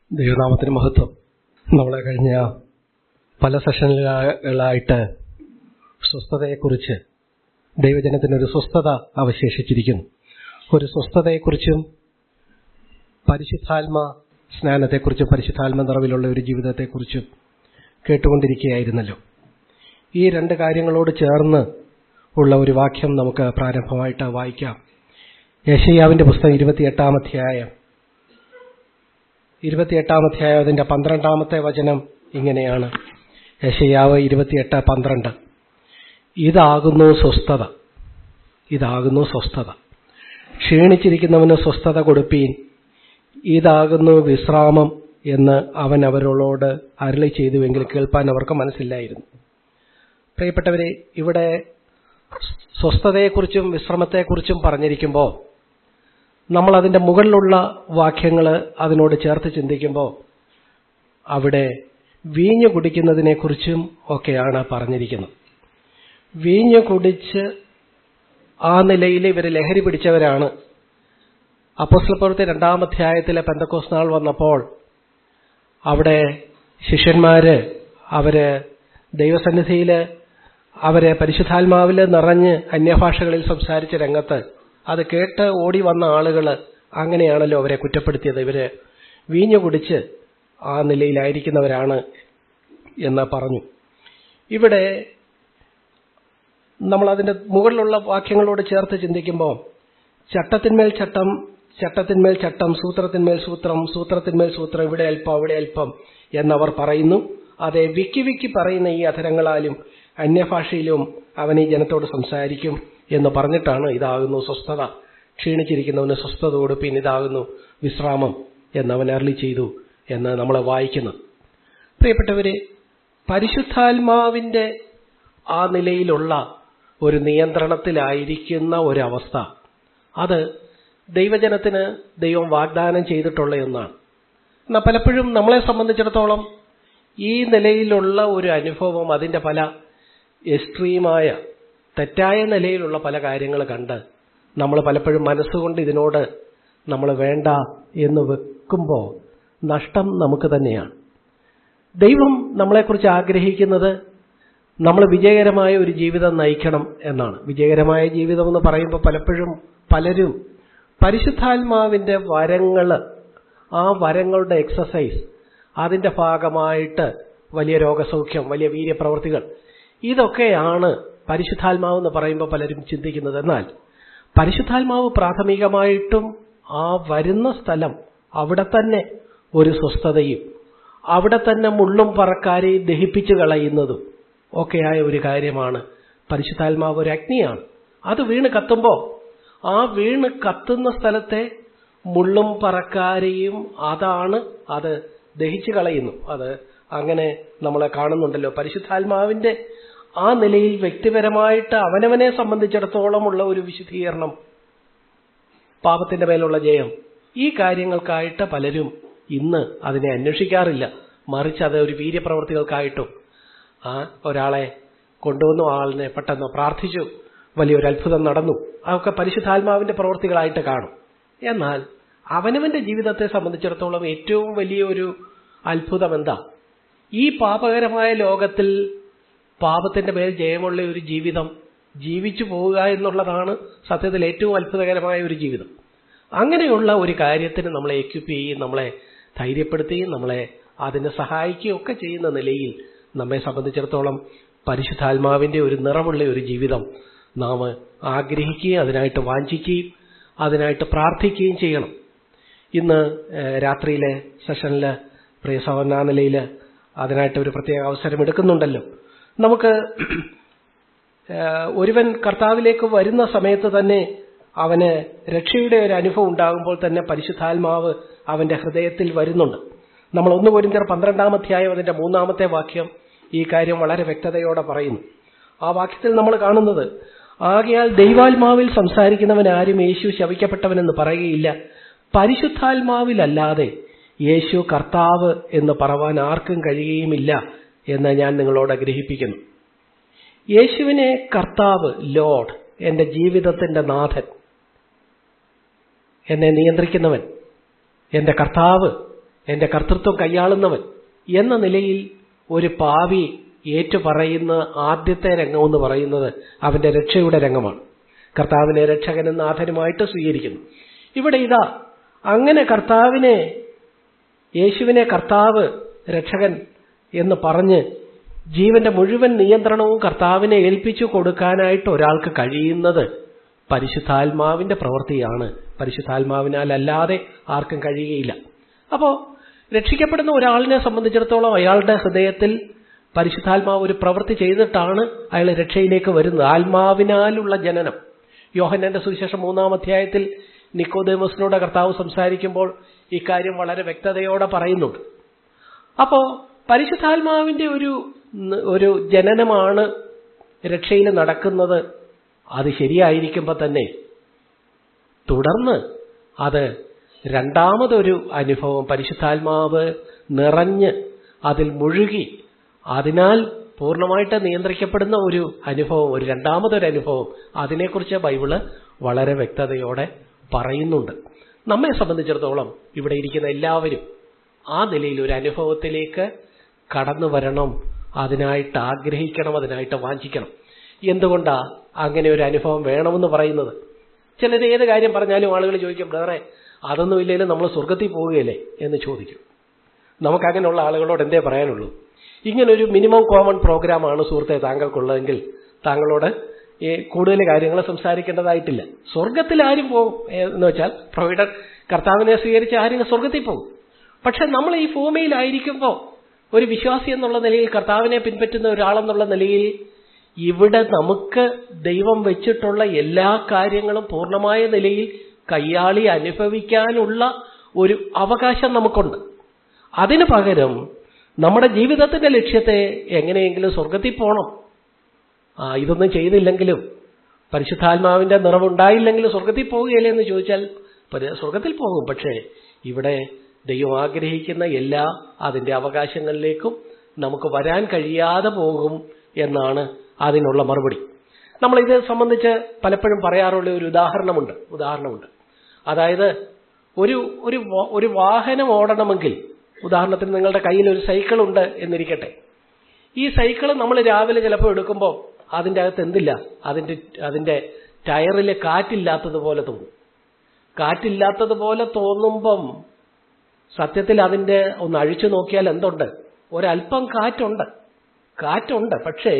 ദൈവനാമത്തിന് മഹത്വം നമ്മളെ കഴിഞ്ഞ പല സെഷനുകളായിട്ട് സ്വസ്ഥതയെക്കുറിച്ച് ദൈവജനത്തിനൊരു സ്വസ്ഥത അവശേഷിച്ചിരിക്കുന്നു ഒരു സ്വസ്ഥതയെക്കുറിച്ചും പരിശുദ്ധാത്മ സ്നാനത്തെക്കുറിച്ചും പരിശുദ്ധാത്മ നിറവിലുള്ള ഒരു ജീവിതത്തെക്കുറിച്ചും കേട്ടുകൊണ്ടിരിക്കുകയായിരുന്നല്ലോ ഈ രണ്ട് കാര്യങ്ങളോട് ചേർന്ന് ഉള്ള ഒരു വാക്യം നമുക്ക് പ്രാരംഭമായിട്ട് വായിക്കാം യശയ്യാവിന്റെ പുസ്തകം ഇരുപത്തിയെട്ടാം അധ്യായം ഇരുപത്തിയെട്ടാം അധ്യായം അതിന്റെ പന്ത്രണ്ടാമത്തെ വചനം ഇങ്ങനെയാണ് യശയ്യാവ് ഇരുപത്തിയെട്ട് പന്ത്രണ്ട് ഇതാകുന്നു സ്വസ്ഥത ഇതാകുന്നു സ്വസ്ഥത ക്ഷീണിച്ചിരിക്കുന്നവന് സ്വസ്ഥത കൊടുപ്പീൻ ഇതാകുന്നു വിശ്രാമം എന്ന് അവൻ അവരോട് അരളി ചെയ്തുവെങ്കിൽ കേൾപ്പാൻ അവർക്ക് മനസ്സില്ലായിരുന്നു പ്രിയപ്പെട്ടവരെ ഇവിടെ സ്വസ്ഥതയെക്കുറിച്ചും വിശ്രമത്തെക്കുറിച്ചും പറഞ്ഞിരിക്കുമ്പോൾ നമ്മൾ അതിന്റെ മുകളിലുള്ള വാക്യങ്ങൾ അതിനോട് ചേർത്ത് ചിന്തിക്കുമ്പോൾ അവിടെ വീഞ്ഞു കുടിക്കുന്നതിനെക്കുറിച്ചും ഒക്കെയാണ് പറഞ്ഞിരിക്കുന്നത് വീഞ്ഞു കുടിച്ച് ആ നിലയിൽ ഇവർ ലഹരി പിടിച്ചവരാണ് അപ്പോസ്തല പ്രവൃത്തി രണ്ടാം അധ്യായത്തിലെ പെന്തക്കോസ് നാൾ വന്നപ്പോൾ അവിടെ ശിഷ്യന്മാര് അവര് ദൈവസന്നിധിയിൽ അവരെ പരിശുദ്ധാത്മാവിൽ നിറഞ്ഞ് അന്യഭാഷകളിൽ സംസാരിച്ച രംഗത്ത് അത് കേട്ട് ഓടി വന്ന ആളുകൾ അങ്ങനെയാണല്ലോ അവരെ കുറ്റപ്പെടുത്തിയത് ഇവര് വീഞ്ഞു കുടിച്ച് ആ നിലയിലായിരിക്കുന്നവരാണ് എന്ന് പറഞ്ഞു ഇവിടെ നമ്മൾ അതിന്റെ മുകളിലുള്ള വാക്യങ്ങളോട് ചേർത്ത് ചിന്തിക്കുമ്പോൾ ചട്ടത്തിന്മേൽ ചട്ടം ചട്ടത്തിന്മേൽ ചട്ടം സൂത്രത്തിന്മേൽ സൂത്രം സൂത്രത്തിന്മേൽ സൂത്രം ഇവിടെ അല്പം അവിടെ അല്പം എന്നവർ പറയുന്നു അതെ വിക്കി വിക്കി പറയുന്ന ഈ അധരങ്ങളാലും അന്യഭാഷയിലും അവൻ ഈ ജനത്തോട് സംസാരിക്കും എന്ന് പറഞ്ഞിട്ടാണ് ഇതാകുന്നു സ്വസ്ഥത ക്ഷീണിച്ചിരിക്കുന്നവന് സ്വസ്ഥത കൊടുപ്പിൻ ഇതാകുന്നു വിശ്രാമം എന്നവൻ അരളി ചെയ്തു എന്ന് നമ്മൾ വായിക്കുന്നു പ്രിയപ്പെട്ടവരെ പരിശുദ്ധാത്മാവിന്റെ ആ നിലയിലുള്ള ഒരു നിയന്ത്രണത്തിലായിരിക്കുന്ന ഒരവസ്ഥ അത് ദൈവജനത്തിന് ദൈവം വാഗ്ദാനം ചെയ്തിട്ടുള്ള ഒന്നാണ് എന്നാൽ പലപ്പോഴും നമ്മളെ സംബന്ധിച്ചിടത്തോളം ഈ നിലയിലുള്ള ഒരു അനുഭവം അതിന്റെ പല എക്സ്ട്രീമായ തെറ്റായ നിലയിലുള്ള പല കാര്യങ്ങൾ കണ്ട് നമ്മൾ പലപ്പോഴും മനസ്സുകൊണ്ട് ഇതിനോട് നമ്മൾ വേണ്ട എന്ന് വെക്കുമ്പോൾ നഷ്ടം നമുക്ക് തന്നെയാണ് ദൈവം നമ്മളെക്കുറിച്ച് ആഗ്രഹിക്കുന്നത് നമ്മൾ വിജയകരമായ ഒരു ജീവിതം നയിക്കണം എന്നാണ് വിജയകരമായ ജീവിതം എന്ന് പറയുമ്പോൾ പലപ്പോഴും പലരും പരിശുദ്ധാത്മാവിന്റെ വരങ്ങൾ ആ വരങ്ങളുടെ എക്സസൈസ് അതിന്റെ ഭാഗമായിട്ട് വലിയ രോഗസൗഖ്യം വലിയ വീര്യപ്രവർത്തികൾ ഇതൊക്കെയാണ് പരിശുദ്ധാത്മാവ് എന്ന് പറയുമ്പോൾ പലരും ചിന്തിക്കുന്നത് എന്നാൽ പരിശുദ്ധാത്മാവ് പ്രാഥമികമായിട്ടും ആ വരുന്ന സ്ഥലം അവിടെ തന്നെ ഒരു സ്വസ്ഥതയും അവിടെ തന്നെ മുള്ളും പറക്കാരെയും ദഹിപ്പിച്ചു കളയുന്നതും ഒക്കെയായ ഒരു കാര്യമാണ് പരിശുദ്ധാത്മാവ് ഒരു അഗ്നിയാണ് അത് വീണ് കത്തുമ്പോൾ ആ വീണ് കത്തുന്ന സ്ഥലത്തെ മുള്ളും പറക്കാരെയും അതാണ് അത് ദഹിച്ചു കളയുന്നു അത് അങ്ങനെ നമ്മളെ കാണുന്നുണ്ടല്ലോ പരിശുദ്ധാത്മാവിന്റെ ആ നിലയിൽ വ്യക്തിപരമായിട്ട് അവനവനെ സംബന്ധിച്ചിടത്തോളം ഉള്ള ഒരു വിശുദ്ധീകരണം പാപത്തിന്റെ മേലുള്ള ജയം ഈ കാര്യങ്ങൾക്കായിട്ട് പലരും ഇന്ന് അതിനെ അന്വേഷിക്കാറില്ല മറിച്ച് അത് ഒരു വീര്യപ്രവർത്തികൾക്കായിട്ടും ആ ഒരാളെ കൊണ്ടുവന്നു ആളിനെ പെട്ടെന്ന് പ്രാർത്ഥിച്ചു വലിയൊരു അത്ഭുതം നടന്നു അതൊക്കെ പരിശുദ്ധാത്മാവിന്റെ പ്രവൃത്തികളായിട്ട് കാണും എന്നാൽ അവനവന്റെ ജീവിതത്തെ സംബന്ധിച്ചിടത്തോളം ഏറ്റവും വലിയൊരു അത്ഭുതം എന്താ ഈ പാപകരമായ ലോകത്തിൽ പാപത്തിന്റെ മേൽ ജയമുള്ള ഒരു ജീവിതം ജീവിച്ചു പോവുക എന്നുള്ളതാണ് സത്യത്തിൽ ഏറ്റവും അത്ഭുതകരമായ ഒരു ജീവിതം അങ്ങനെയുള്ള ഒരു കാര്യത്തിന് നമ്മളെ എക്യുപ്പ് ചെയ്യുകയും നമ്മളെ ധൈര്യപ്പെടുത്തുകയും നമ്മളെ അതിനെ സഹായിക്കുകയും ഒക്കെ ചെയ്യുന്ന നിലയിൽ നമ്മെ സംബന്ധിച്ചിടത്തോളം പരിശുദ്ധാത്മാവിന്റെ ഒരു നിറമുള്ള ഒരു ജീവിതം നാം ആഗ്രഹിക്കുകയും അതിനായിട്ട് വാഞ്ചിക്കുകയും അതിനായിട്ട് പ്രാർത്ഥിക്കുകയും ചെയ്യണം ഇന്ന് രാത്രിയിലെ സെഷനിൽ പ്രിയ സഹോദര നിലയിൽ അതിനായിട്ട് ഒരു പ്രത്യേക അവസരം എടുക്കുന്നുണ്ടല്ലോ നമുക്ക് ഒരുവൻ കർത്താവിലേക്ക് വരുന്ന സമയത്ത് തന്നെ അവന് രക്ഷയുടെ ഒരു അനുഭവം ഉണ്ടാകുമ്പോൾ തന്നെ പരിശുദ്ധാത്മാവ് അവന്റെ ഹൃദയത്തിൽ വരുന്നുണ്ട് നമ്മൾ ഒന്ന് പോരിന്തർ പന്ത്രണ്ടാം അധ്യായം അതിന്റെ മൂന്നാമത്തെ വാക്യം ഈ കാര്യം വളരെ വ്യക്തതയോടെ പറയുന്നു ആ വാക്യത്തിൽ നമ്മൾ കാണുന്നത് ആകയാൽ ദൈവാത്മാവിൽ സംസാരിക്കുന്നവൻ ആരും യേശു ശവിക്കപ്പെട്ടവനെന്ന് പറയുകയില്ല പരിശുദ്ധാത്മാവിലല്ലാതെ യേശു കർത്താവ് എന്ന് പറവാൻ ആർക്കും കഴിയുകയുമില്ല എന്ന് ഞാൻ നിങ്ങളോട് ഗ്രഹിപ്പിക്കുന്നു യേശുവിനെ കർത്താവ് ലോഡ് എന്റെ ജീവിതത്തിന്റെ നാഥൻ എന്നെ നിയന്ത്രിക്കുന്നവൻ എന്റെ കർത്താവ് എന്റെ കർത്തൃത്വം കൈയാളുന്നവൻ എന്ന നിലയിൽ ഒരു പാവി ഏറ്റുപറയുന്ന ആദ്യത്തെ രംഗം എന്ന് പറയുന്നത് അവന്റെ രക്ഷയുടെ രംഗമാണ് കർത്താവിനെ രക്ഷകനും നാഥനുമായിട്ട് സ്വീകരിക്കുന്നു ഇവിടെ ഇതാ അങ്ങനെ കർത്താവിനെ യേശുവിനെ കർത്താവ് രക്ഷകൻ എന്ന് പറഞ്ഞ് ജീവന്റെ മുഴുവൻ നിയന്ത്രണവും കർത്താവിനെ ഏൽപ്പിച്ചു കൊടുക്കാനായിട്ട് ഒരാൾക്ക് കഴിയുന്നത് പരിശുദ്ധാത്മാവിന്റെ പ്രവൃത്തിയാണ് പരിശുദ്ധാത്മാവിനാൽ അല്ലാതെ ആർക്കും കഴിയുകയില്ല അപ്പോ രക്ഷിക്കപ്പെടുന്ന ഒരാളിനെ സംബന്ധിച്ചിടത്തോളം അയാളുടെ ഹൃദയത്തിൽ പരിശുദ്ധാത്മാവ് ഒരു പ്രവൃത്തി ചെയ്തിട്ടാണ് അയാൾ രക്ഷയിലേക്ക് വരുന്നത് ആത്മാവിനാലുള്ള ജനനം യോഹന്നന്റെ സുവിശേഷം മൂന്നാം അധ്യായത്തിൽ നിക്കോദേമസിനോട് കർത്താവ് സംസാരിക്കുമ്പോൾ ഇക്കാര്യം വളരെ വ്യക്തതയോടെ പറയുന്നുണ്ട് അപ്പോ പരിശുദ്ധാത്മാവിന്റെ ഒരു ഒരു ജനനമാണ് രക്ഷയിൽ നടക്കുന്നത് അത് ശരിയായിരിക്കുമ്പോൾ തന്നെ തുടർന്ന് അത് രണ്ടാമതൊരു അനുഭവം പരിശുദ്ധാത്മാവ് നിറഞ്ഞ് അതിൽ മുഴുകി അതിനാൽ പൂർണ്ണമായിട്ട് നിയന്ത്രിക്കപ്പെടുന്ന ഒരു അനുഭവം ഒരു രണ്ടാമതൊരു അനുഭവം അതിനെക്കുറിച്ച് ബൈബിള് വളരെ വ്യക്തതയോടെ പറയുന്നുണ്ട് നമ്മെ സംബന്ധിച്ചിടത്തോളം ഇവിടെ ഇരിക്കുന്ന എല്ലാവരും ആ നിലയിൽ ഒരു അനുഭവത്തിലേക്ക് കടന്നു വരണം അതിനായിട്ട് ആഗ്രഹിക്കണം അതിനായിട്ട് വാഞ്ചിക്കണം എന്തുകൊണ്ടാ അങ്ങനെ ഒരു അനുഭവം വേണമെന്ന് പറയുന്നത് ചിലർ ഏത് കാര്യം പറഞ്ഞാലും ആളുകൾ ചോദിക്കും ബ്രദറെ അതൊന്നും ഇല്ലെങ്കിലും നമ്മൾ സ്വർഗത്തിൽ പോവുകയല്ലേ എന്ന് ചോദിക്കും നമുക്ക് അങ്ങനെയുള്ള ആളുകളോട് എന്തേ പറയാനുള്ളൂ ഇങ്ങനൊരു മിനിമം കോമൺ പ്രോഗ്രാമാണ് സുഹൃത്തെ താങ്കൾക്കുള്ളതെങ്കിൽ താങ്കളോട് ഈ കൂടുതൽ കാര്യങ്ങൾ സംസാരിക്കേണ്ടതായിട്ടില്ല സ്വർഗത്തിൽ ആരും പോകും എന്ന് വെച്ചാൽ പ്രൊവൈഡർ കർത്താവിനെ സ്വീകരിച്ച് ആരും സ്വർഗത്തിൽ പോകും പക്ഷെ നമ്മൾ ഈ ഭൂമിയിലായിരിക്കുമ്പോൾ ഒരു വിശ്വാസി എന്നുള്ള നിലയിൽ കർത്താവിനെ പിൻപറ്റുന്ന ഒരാളെന്നുള്ള നിലയിൽ ഇവിടെ നമുക്ക് ദൈവം വെച്ചിട്ടുള്ള എല്ലാ കാര്യങ്ങളും പൂർണ്ണമായ നിലയിൽ കയ്യാളി അനുഭവിക്കാനുള്ള ഒരു അവകാശം നമുക്കുണ്ട് അതിനു പകരം നമ്മുടെ ജീവിതത്തിന്റെ ലക്ഷ്യത്തെ എങ്ങനെയെങ്കിലും സ്വർഗത്തിൽ പോകണം ആ ഇതൊന്നും ചെയ്തില്ലെങ്കിലും പരിശുദ്ധാത്മാവിന്റെ നിറവുണ്ടായില്ലെങ്കിലും സ്വർഗത്തിൽ പോവുകയില്ലേ എന്ന് ചോദിച്ചാൽ സ്വർഗത്തിൽ പോകും പക്ഷേ ഇവിടെ ദൈവം ആഗ്രഹിക്കുന്ന എല്ലാ അതിന്റെ അവകാശങ്ങളിലേക്കും നമുക്ക് വരാൻ കഴിയാതെ പോകും എന്നാണ് അതിനുള്ള മറുപടി നമ്മൾ ഇത് സംബന്ധിച്ച് പലപ്പോഴും പറയാറുള്ള ഒരു ഉദാഹരണമുണ്ട് ഉദാഹരണമുണ്ട് അതായത് ഒരു ഒരു ഒരു വാഹനം ഓടണമെങ്കിൽ ഉദാഹരണത്തിന് നിങ്ങളുടെ കയ്യിൽ ഒരു സൈക്കിൾ ഉണ്ട് എന്നിരിക്കട്ടെ ഈ സൈക്കിൾ നമ്മൾ രാവിലെ ചിലപ്പോൾ എടുക്കുമ്പോൾ അതിൻ്റെ അകത്ത് എന്തില്ല അതിന്റെ അതിന്റെ ടയറിൽ കാറ്റില്ലാത്തതുപോലെ തോന്നും കാറ്റില്ലാത്തതുപോലെ തോന്നുമ്പം സത്യത്തിൽ അതിന്റെ ഒന്ന് അഴിച്ചു നോക്കിയാൽ എന്തുണ്ട് ഒരല്പം കാറ്റുണ്ട് കാറ്റുണ്ട് പക്ഷേ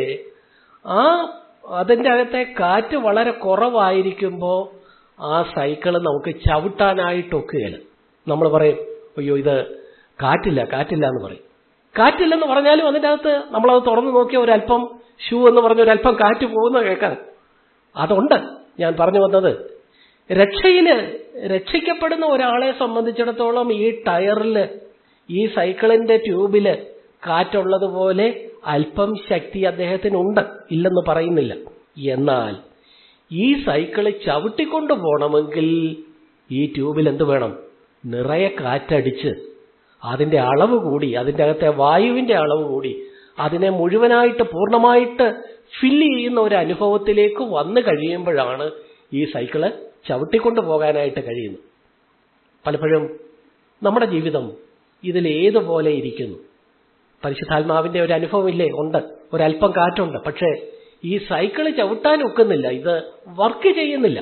ആ അതിന്റെ അകത്തെ കാറ്റ് വളരെ കുറവായിരിക്കുമ്പോൾ ആ സൈക്കിള് നമുക്ക് ചവിട്ടാനായിട്ടൊക്കുകയില്ല നമ്മൾ പറയും അയ്യോ ഇത് കാറ്റില്ല കാറ്റില്ല എന്ന് പറയും കാറ്റില്ലെന്ന് പറഞ്ഞാലും അതിൻ്റെ അകത്ത് നമ്മളത് തുറന്നു നോക്കിയ ഒരല്പം ഷൂ എന്ന് പറഞ്ഞ ഒരല്പം കാറ്റ് പോകുന്ന കേൾക്കാൻ അതുണ്ട് ഞാൻ പറഞ്ഞു വന്നത് രക്ഷയില് രക്ഷിക്കപ്പെടുന്ന ഒരാളെ സംബന്ധിച്ചിടത്തോളം ഈ ടയറില് ഈ സൈക്കിളിന്റെ ട്യൂബില് കാറ്റുള്ളതുപോലെ അല്പം ശക്തി അദ്ദേഹത്തിനുണ്ട് ഇല്ലെന്ന് പറയുന്നില്ല എന്നാൽ ഈ സൈക്കിള് ചവിട്ടിക്കൊണ്ടു പോകണമെങ്കിൽ ഈ ട്യൂബിൽ എന്ത് വേണം നിറയെ കാറ്റടിച്ച് അതിന്റെ അളവ് കൂടി അതിന്റെ അകത്തെ വായുവിന്റെ അളവ് കൂടി അതിനെ മുഴുവനായിട്ട് പൂർണ്ണമായിട്ട് ഫില്ല് ചെയ്യുന്ന ഒരു അനുഭവത്തിലേക്ക് വന്നു കഴിയുമ്പോഴാണ് ഈ സൈക്കിള് ചവിട്ടിക്കൊണ്ടു പോകാനായിട്ട് കഴിയുന്നത് പലപ്പോഴും നമ്മുടെ ജീവിതം ഇതിൽ ഏതുപോലെ ഇരിക്കുന്നു പരിശുദ്ധാത്മാവിന്റെ ഒരു അനുഭവമില്ലേ ഉണ്ട് ഒരല്പം കാറ്റുണ്ട് പക്ഷേ ഈ സൈക്കിള് ചവിട്ടാൻ ഒക്കുന്നില്ല ഇത് വർക്ക് ചെയ്യുന്നില്ല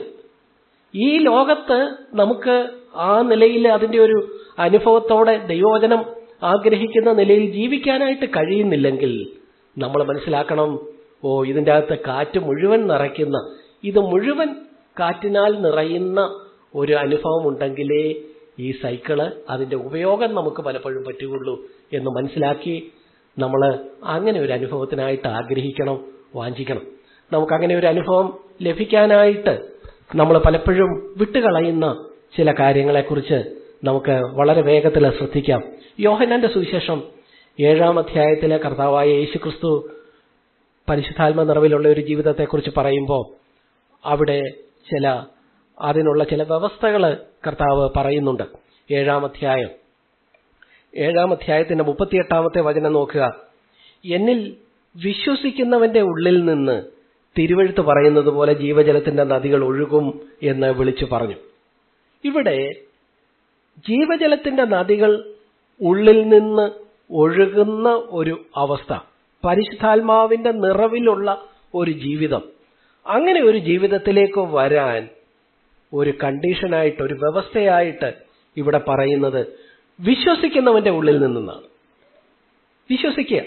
ഈ ലോകത്ത് നമുക്ക് ആ നിലയിൽ അതിന്റെ ഒരു അനുഭവത്തോടെ ദൈവവചനം ആഗ്രഹിക്കുന്ന നിലയിൽ ജീവിക്കാനായിട്ട് കഴിയുന്നില്ലെങ്കിൽ നമ്മൾ മനസ്സിലാക്കണം ഓ ഇതിൻ്റെ അകത്ത് കാറ്റ് മുഴുവൻ നിറയ്ക്കുന്ന ഇത് മുഴുവൻ കാറ്റിനാൽ നിറയുന്ന ഒരു അനുഭവം ഉണ്ടെങ്കിലേ ഈ സൈക്കിള് അതിന്റെ ഉപയോഗം നമുക്ക് പലപ്പോഴും പറ്റുകയുള്ളൂ എന്ന് മനസ്സിലാക്കി നമ്മൾ അങ്ങനെ ഒരു അനുഭവത്തിനായിട്ട് ആഗ്രഹിക്കണം വാഞ്ചിക്കണം നമുക്ക് അങ്ങനെ ഒരു അനുഭവം ലഭിക്കാനായിട്ട് നമ്മൾ പലപ്പോഴും വിട്ടുകളയുന്ന ചില കാര്യങ്ങളെക്കുറിച്ച് നമുക്ക് വളരെ വേഗത്തിൽ ശ്രദ്ധിക്കാം യോഹനാന്റെ സുവിശേഷം ഏഴാം അധ്യായത്തിലെ കർത്താവായ യേശുക്രിസ്തു പരിശുദ്ധാത്മ നിറവിലുള്ള ഒരു ജീവിതത്തെക്കുറിച്ച് പറയുമ്പോൾ അവിടെ ചില അതിനുള്ള ചില വ്യവസ്ഥകൾ കർത്താവ് പറയുന്നുണ്ട് ഏഴാം അധ്യായം ഏഴാം അധ്യായത്തിന്റെ മുപ്പത്തിയെട്ടാമത്തെ വചനം നോക്കുക എന്നിൽ വിശ്വസിക്കുന്നവന്റെ ഉള്ളിൽ നിന്ന് തിരുവഴുത്ത് പറയുന്നത് പോലെ ജീവജലത്തിന്റെ നദികൾ ഒഴുകും എന്ന് വിളിച്ചു പറഞ്ഞു ഇവിടെ ജീവജലത്തിന്റെ നദികൾ ഉള്ളിൽ നിന്ന് ഒഴുകുന്ന ഒരു അവസ്ഥ പരിശുദ്ധാത്മാവിന്റെ നിറവിലുള്ള ഒരു ജീവിതം അങ്ങനെ ഒരു ജീവിതത്തിലേക്ക് വരാൻ ഒരു കണ്ടീഷനായിട്ട് ഒരു വ്യവസ്ഥയായിട്ട് ഇവിടെ പറയുന്നത് വിശ്വസിക്കുന്നവന്റെ ഉള്ളിൽ നിന്നാണ് വിശ്വസിക്കുക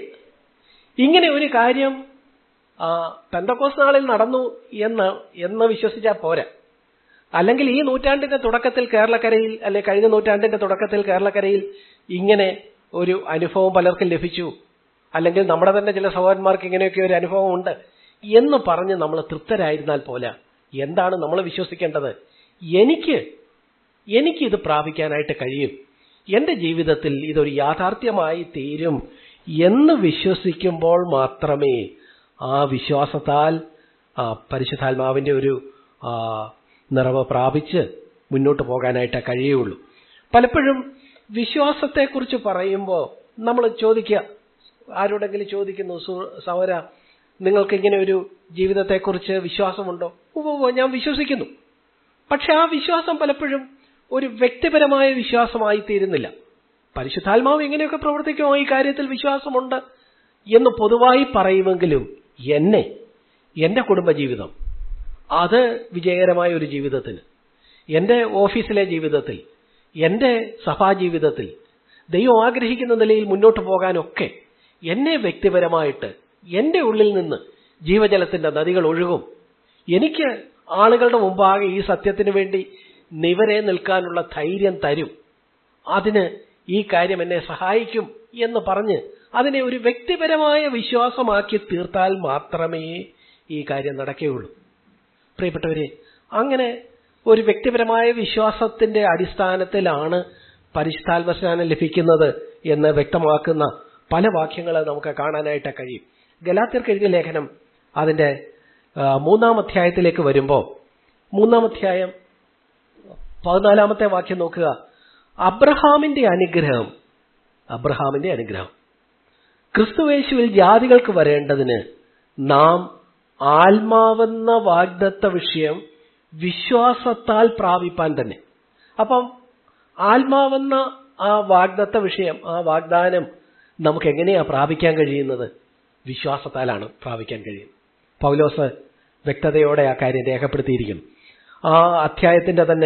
ഇങ്ങനെ ഒരു കാര്യം ആ, പെന്തക്കോസ് നാളിൽ നടന്നു എന്ന് എന്ന് വിശ്വസിച്ചാൽ പോരാ അല്ലെങ്കിൽ ഈ നൂറ്റാണ്ടിന്റെ തുടക്കത്തിൽ കേരളക്കരയിൽ അല്ലെ കഴിഞ്ഞ നൂറ്റാണ്ടിന്റെ തുടക്കത്തിൽ കേരളക്കരയിൽ ഇങ്ങനെ ഒരു അനുഭവം പലർക്കും ലഭിച്ചു അല്ലെങ്കിൽ നമ്മുടെ തന്നെ ചില സഹോദരന്മാർക്ക് ഇങ്ങനെയൊക്കെ ഒരു അനുഭവം ഉണ്ട് എന്ന് പറഞ്ഞ് നമ്മൾ തൃപ്തരായിരുന്നാൽ പോല എന്താണ് നമ്മൾ വിശ്വസിക്കേണ്ടത് എനിക്ക് എനിക്ക് ഇത് പ്രാപിക്കാനായിട്ട് കഴിയും എന്റെ ജീവിതത്തിൽ ഇതൊരു യാഥാർത്ഥ്യമായി തീരും എന്ന് വിശ്വസിക്കുമ്പോൾ മാത്രമേ ആ വിശ്വാസത്താൽ ആ പരിശുദ്ധാത്മാവിന്റെ ഒരു ആ, നിറവ് പ്രാപിച്ച് മുന്നോട്ട് പോകാനായിട്ട് കഴിയുള്ളൂ പലപ്പോഴും വിശ്വാസത്തെക്കുറിച്ച് പറയുമ്പോൾ നമ്മൾ ചോദിക്കുക ആരോടെങ്കിലും ചോദിക്കുന്നു "സു- സഹോദര നിങ്ങൾക്ക് ഇങ്ങനെ ഒരു ജീവിതത്തെക്കുറിച്ച് വിശ്വാസമുണ്ടോ ഉവ്വ് ഞാൻ വിശ്വസിക്കുന്നു പക്ഷെ ആ വിശ്വാസം പലപ്പോഴും ഒരു വ്യക്തിപരമായ വിശ്വാസമായി തീരുന്നില്ല പരിശുദ്ധാത്മാവ് എങ്ങനെയൊക്കെ പ്രവർത്തിക്കുമോ ഈ കാര്യത്തിൽ വിശ്വാസമുണ്ട് എന്ന് പൊതുവായി പറയുമെങ്കിലും എന്നെ എന്റെ കുടുംബജീവിതം അത് വിജയകരമായ ഒരു ജീവിതത്തിന് എന്റെ ഓഫീസിലെ ജീവിതത്തിൽ എന്റെ സഭാജീവിതത്തിൽ ദൈവം ആഗ്രഹിക്കുന്ന നിലയിൽ മുന്നോട്ട് പോകാനൊക്കെ എന്നെ വ്യക്തിപരമായിട്ട് എന്റെ ഉള്ളിൽ നിന്ന് ജീവജലത്തിന്റെ നദികൾ ഒഴുകും എനിക്ക് ആളുകളുടെ മുമ്പാകെ ഈ സത്യത്തിന് വേണ്ടി നിവരെ നിൽക്കാനുള്ള ധൈര്യം തരും അതിന് ഈ കാര്യം എന്നെ സഹായിക്കും എന്ന് പറഞ്ഞ് അതിനെ ഒരു വ്യക്തിപരമായ വിശ്വാസമാക്കി തീർത്താൽ മാത്രമേ ഈ കാര്യം നടക്കുകയുള്ളൂ പ്രിയപ്പെട്ടവരെ അങ്ങനെ ഒരു വ്യക്തിപരമായ വിശ്വാസത്തിന്റെ അടിസ്ഥാനത്തിലാണ് പരിശുദ്ധാത്മസ്നാനം ലഭിക്കുന്നത് എന്ന് വ്യക്തമാക്കുന്ന പല വാക്യങ്ങൾ നമുക്ക് കാണാനായിട്ട് കഴിയും ഗലാത്യർക്ക് എഴുതിയ ലേഖനം അതിന്റെ ആ, മൂന്നാം അധ്യായത്തിലേക്ക് വരുമ്പോൾ മൂന്നാം അധ്യായം പതിനാലാമത്തെ വാക്യം നോക്കുക അബ്രഹാമിന്റെ അനുഗ്രഹം അബ്രഹാമിന്റെ അനുഗ്രഹം ക്രിസ്തുവേശുവിൽ ജാതികൾക്ക് വരേണ്ടതിന് നാം ആത്മാവെന്ന വാഗ്ദത്ത വിഷയം വിശ്വാസത്താൽ പ്രാപിപ്പാൻ തന്നെ അപ്പം ആത്മാവെന്ന ആ വാഗ്ദത്ത വിഷയം ആ വാഗ്ദാനം നമുക്ക് എങ്ങനെയാ പ്രാപിക്കാൻ കഴിയുന്നത് വിശ്വാസത്താലാണ് പ്രാപിക്കാൻ കഴിയുന്നത് പൗലോസ് വ്യക്തതയോടെ ആ കാര്യം രേഖപ്പെടുത്തിയിരിക്കുന്നു ആ അധ്യായത്തിന്റെ തന്നെ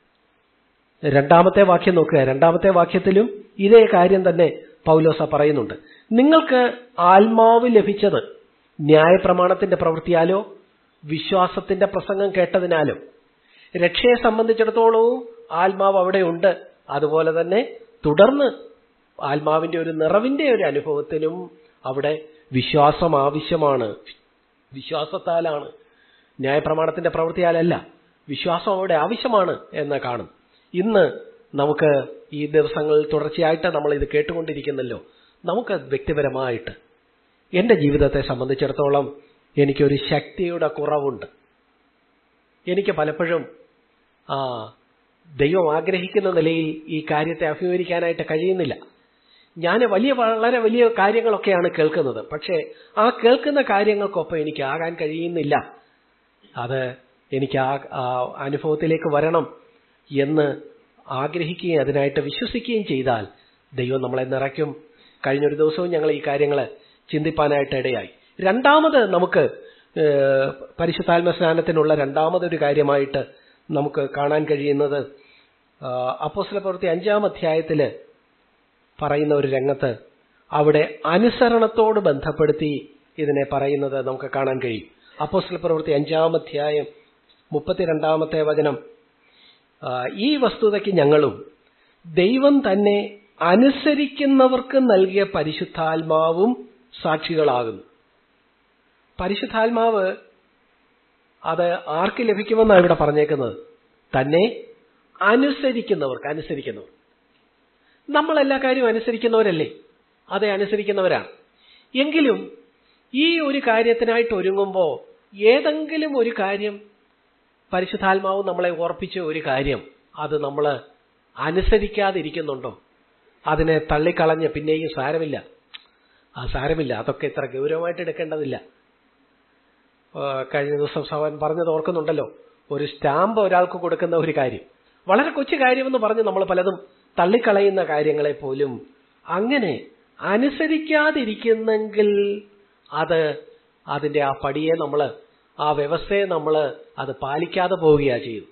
രണ്ടാമത്തെ വാക്യം നോക്കുക രണ്ടാമത്തെ വാക്യത്തിലും ഇതേ കാര്യം തന്നെ പൗലോസ പറയുന്നുണ്ട് നിങ്ങൾക്ക് ആത്മാവ് ലഭിച്ചത് ന്യായപ്രമാണത്തിന്റെ പ്രവൃത്തിയാലോ വിശ്വാസത്തിന്റെ പ്രസംഗം കേട്ടതിനാലോ രക്ഷയെ സംബന്ധിച്ചിടത്തോളവും ആത്മാവ് അവിടെ ഉണ്ട് അതുപോലെ തന്നെ തുടർന്ന് ആത്മാവിന്റെ ഒരു നിറവിന്റെ ഒരു അനുഭവത്തിനും അവിടെ വിശ്വാസം ആവശ്യമാണ് വിശ്വാസത്താലാണ് ന്യായപ്രമാണത്തിന്റെ പ്രവൃത്തിയാലല്ല വിശ്വാസം അവിടെ ആവശ്യമാണ് എന്ന് കാണും ഇന്ന് നമുക്ക് ഈ ദിവസങ്ങളിൽ തുടർച്ചയായിട്ട് നമ്മൾ ഇത് കേട്ടുകൊണ്ടിരിക്കുന്നല്ലോ നമുക്ക് വ്യക്തിപരമായിട്ട് എന്റെ ജീവിതത്തെ സംബന്ധിച്ചിടത്തോളം എനിക്കൊരു ശക്തിയുടെ കുറവുണ്ട് എനിക്ക് പലപ്പോഴും ആ ദൈവം ആഗ്രഹിക്കുന്ന നിലയിൽ ഈ കാര്യത്തെ അഭിമുഖീകരിക്കാനായിട്ട് കഴിയുന്നില്ല ഞാൻ വലിയ വളരെ വലിയ കാര്യങ്ങളൊക്കെയാണ് കേൾക്കുന്നത് പക്ഷേ ആ കേൾക്കുന്ന കാര്യങ്ങൾക്കൊപ്പം എനിക്ക് ആകാൻ കഴിയുന്നില്ല അത് എനിക്ക് ആ ആ അനുഭവത്തിലേക്ക് വരണം എന്ന് ആഗ്രഹിക്കുകയും അതിനായിട്ട് വിശ്വസിക്കുകയും ചെയ്താൽ ദൈവം നമ്മളെ നിറയ്ക്കും കഴിഞ്ഞൊരു ദിവസവും ഞങ്ങൾ ഈ കാര്യങ്ങൾ ചിന്തിപ്പാനായിട്ട് ഇടയായി രണ്ടാമത് നമുക്ക് ഏഹ്, പരിശുദ്ധാത്മ സ്നാനത്തിനുള്ള രണ്ടാമതൊരു കാര്യമായിട്ട് നമുക്ക് കാണാൻ കഴിയുന്നത് അപ്പോസ്തല പ്രവൃത്തി അഞ്ചാം അധ്യായത്തില് പറയുന്ന ഒരു രംഗത്ത് അവിടെ അനുസരണത്തോട് ബന്ധപ്പെടുത്തി ഇതിനെ പറയുന്നത് നമുക്ക് കാണാൻ കഴിയും അപ്പോസ്തല പ്രവൃത്തി അഞ്ചാം അധ്യായം മുപ്പത്തിരണ്ടാമത്തെ വചനം ആ, ഈ വസ്തുതയ്ക്ക് ഞങ്ങളും ദൈവം തന്നെ അനുസരിക്കുന്നവർക്ക് നൽകിയ പരിശുദ്ധാത്മാവും സാക്ഷികളാകുന്നു പരിശുദ്ധാത്മാവ് അത് ആർക്ക് ലഭിക്കുമെന്നാണ് ഇവിടെ പറഞ്ഞേക്കുന്നത് തന്നെ അനുസരിക്കുന്നവർക്ക് അനുസരിക്കുന്നവർ നമ്മൾ എല്ലാ കാര്യവും അനുസരിക്കുന്നവരല്ലേ അതെ അനുസരിക്കുന്നവരാണ് എങ്കിലും ഈ ഒരു കാര്യത്തിനായിട്ട് ഒരുങ്ങുമ്പോൾ ഏതെങ്കിലും ഒരു കാര്യം പരിശുദ്ധാത്മാവ് നമ്മളെ ഓർപ്പിച്ച ഒരു കാര്യം അത് നമ്മൾ അനുസരിക്കാതിരിക്കുന്നുണ്ടോ അതിനെ തള്ളിക്കളഞ്ഞ് പിന്നെയും സാരമില്ല ആ സാരമില്ല അതൊക്കെ ഇത്ര ഗൗരവമായിട്ട് എടുക്കേണ്ടതില്ല ആ, കഴിഞ്ഞ ദിവസം സവൻ പറഞ്ഞത് ഓർക്കുന്നുണ്ടല്ലോ ഒരു സ്റ്റാമ്പ് ഒരാൾക്ക് കൊടുക്കുന്ന ഒരു കാര്യം വളരെ കൊച്ചു കാര്യമെന്ന് പറഞ്ഞ് നമ്മൾ പലതും തള്ളിക്കളയുന്ന കാര്യങ്ങളെ പോലും അങ്ങനെ അനുസരിക്കാതിരിക്കുന്നെങ്കിൽ അത് അതിന്റെ ആ പടിയെ നമ്മൾ ആ വ്യവസ്ഥയെ നമ്മൾ അത് പാലിക്കാതെ പോവുകയാണ് ചെയ്യും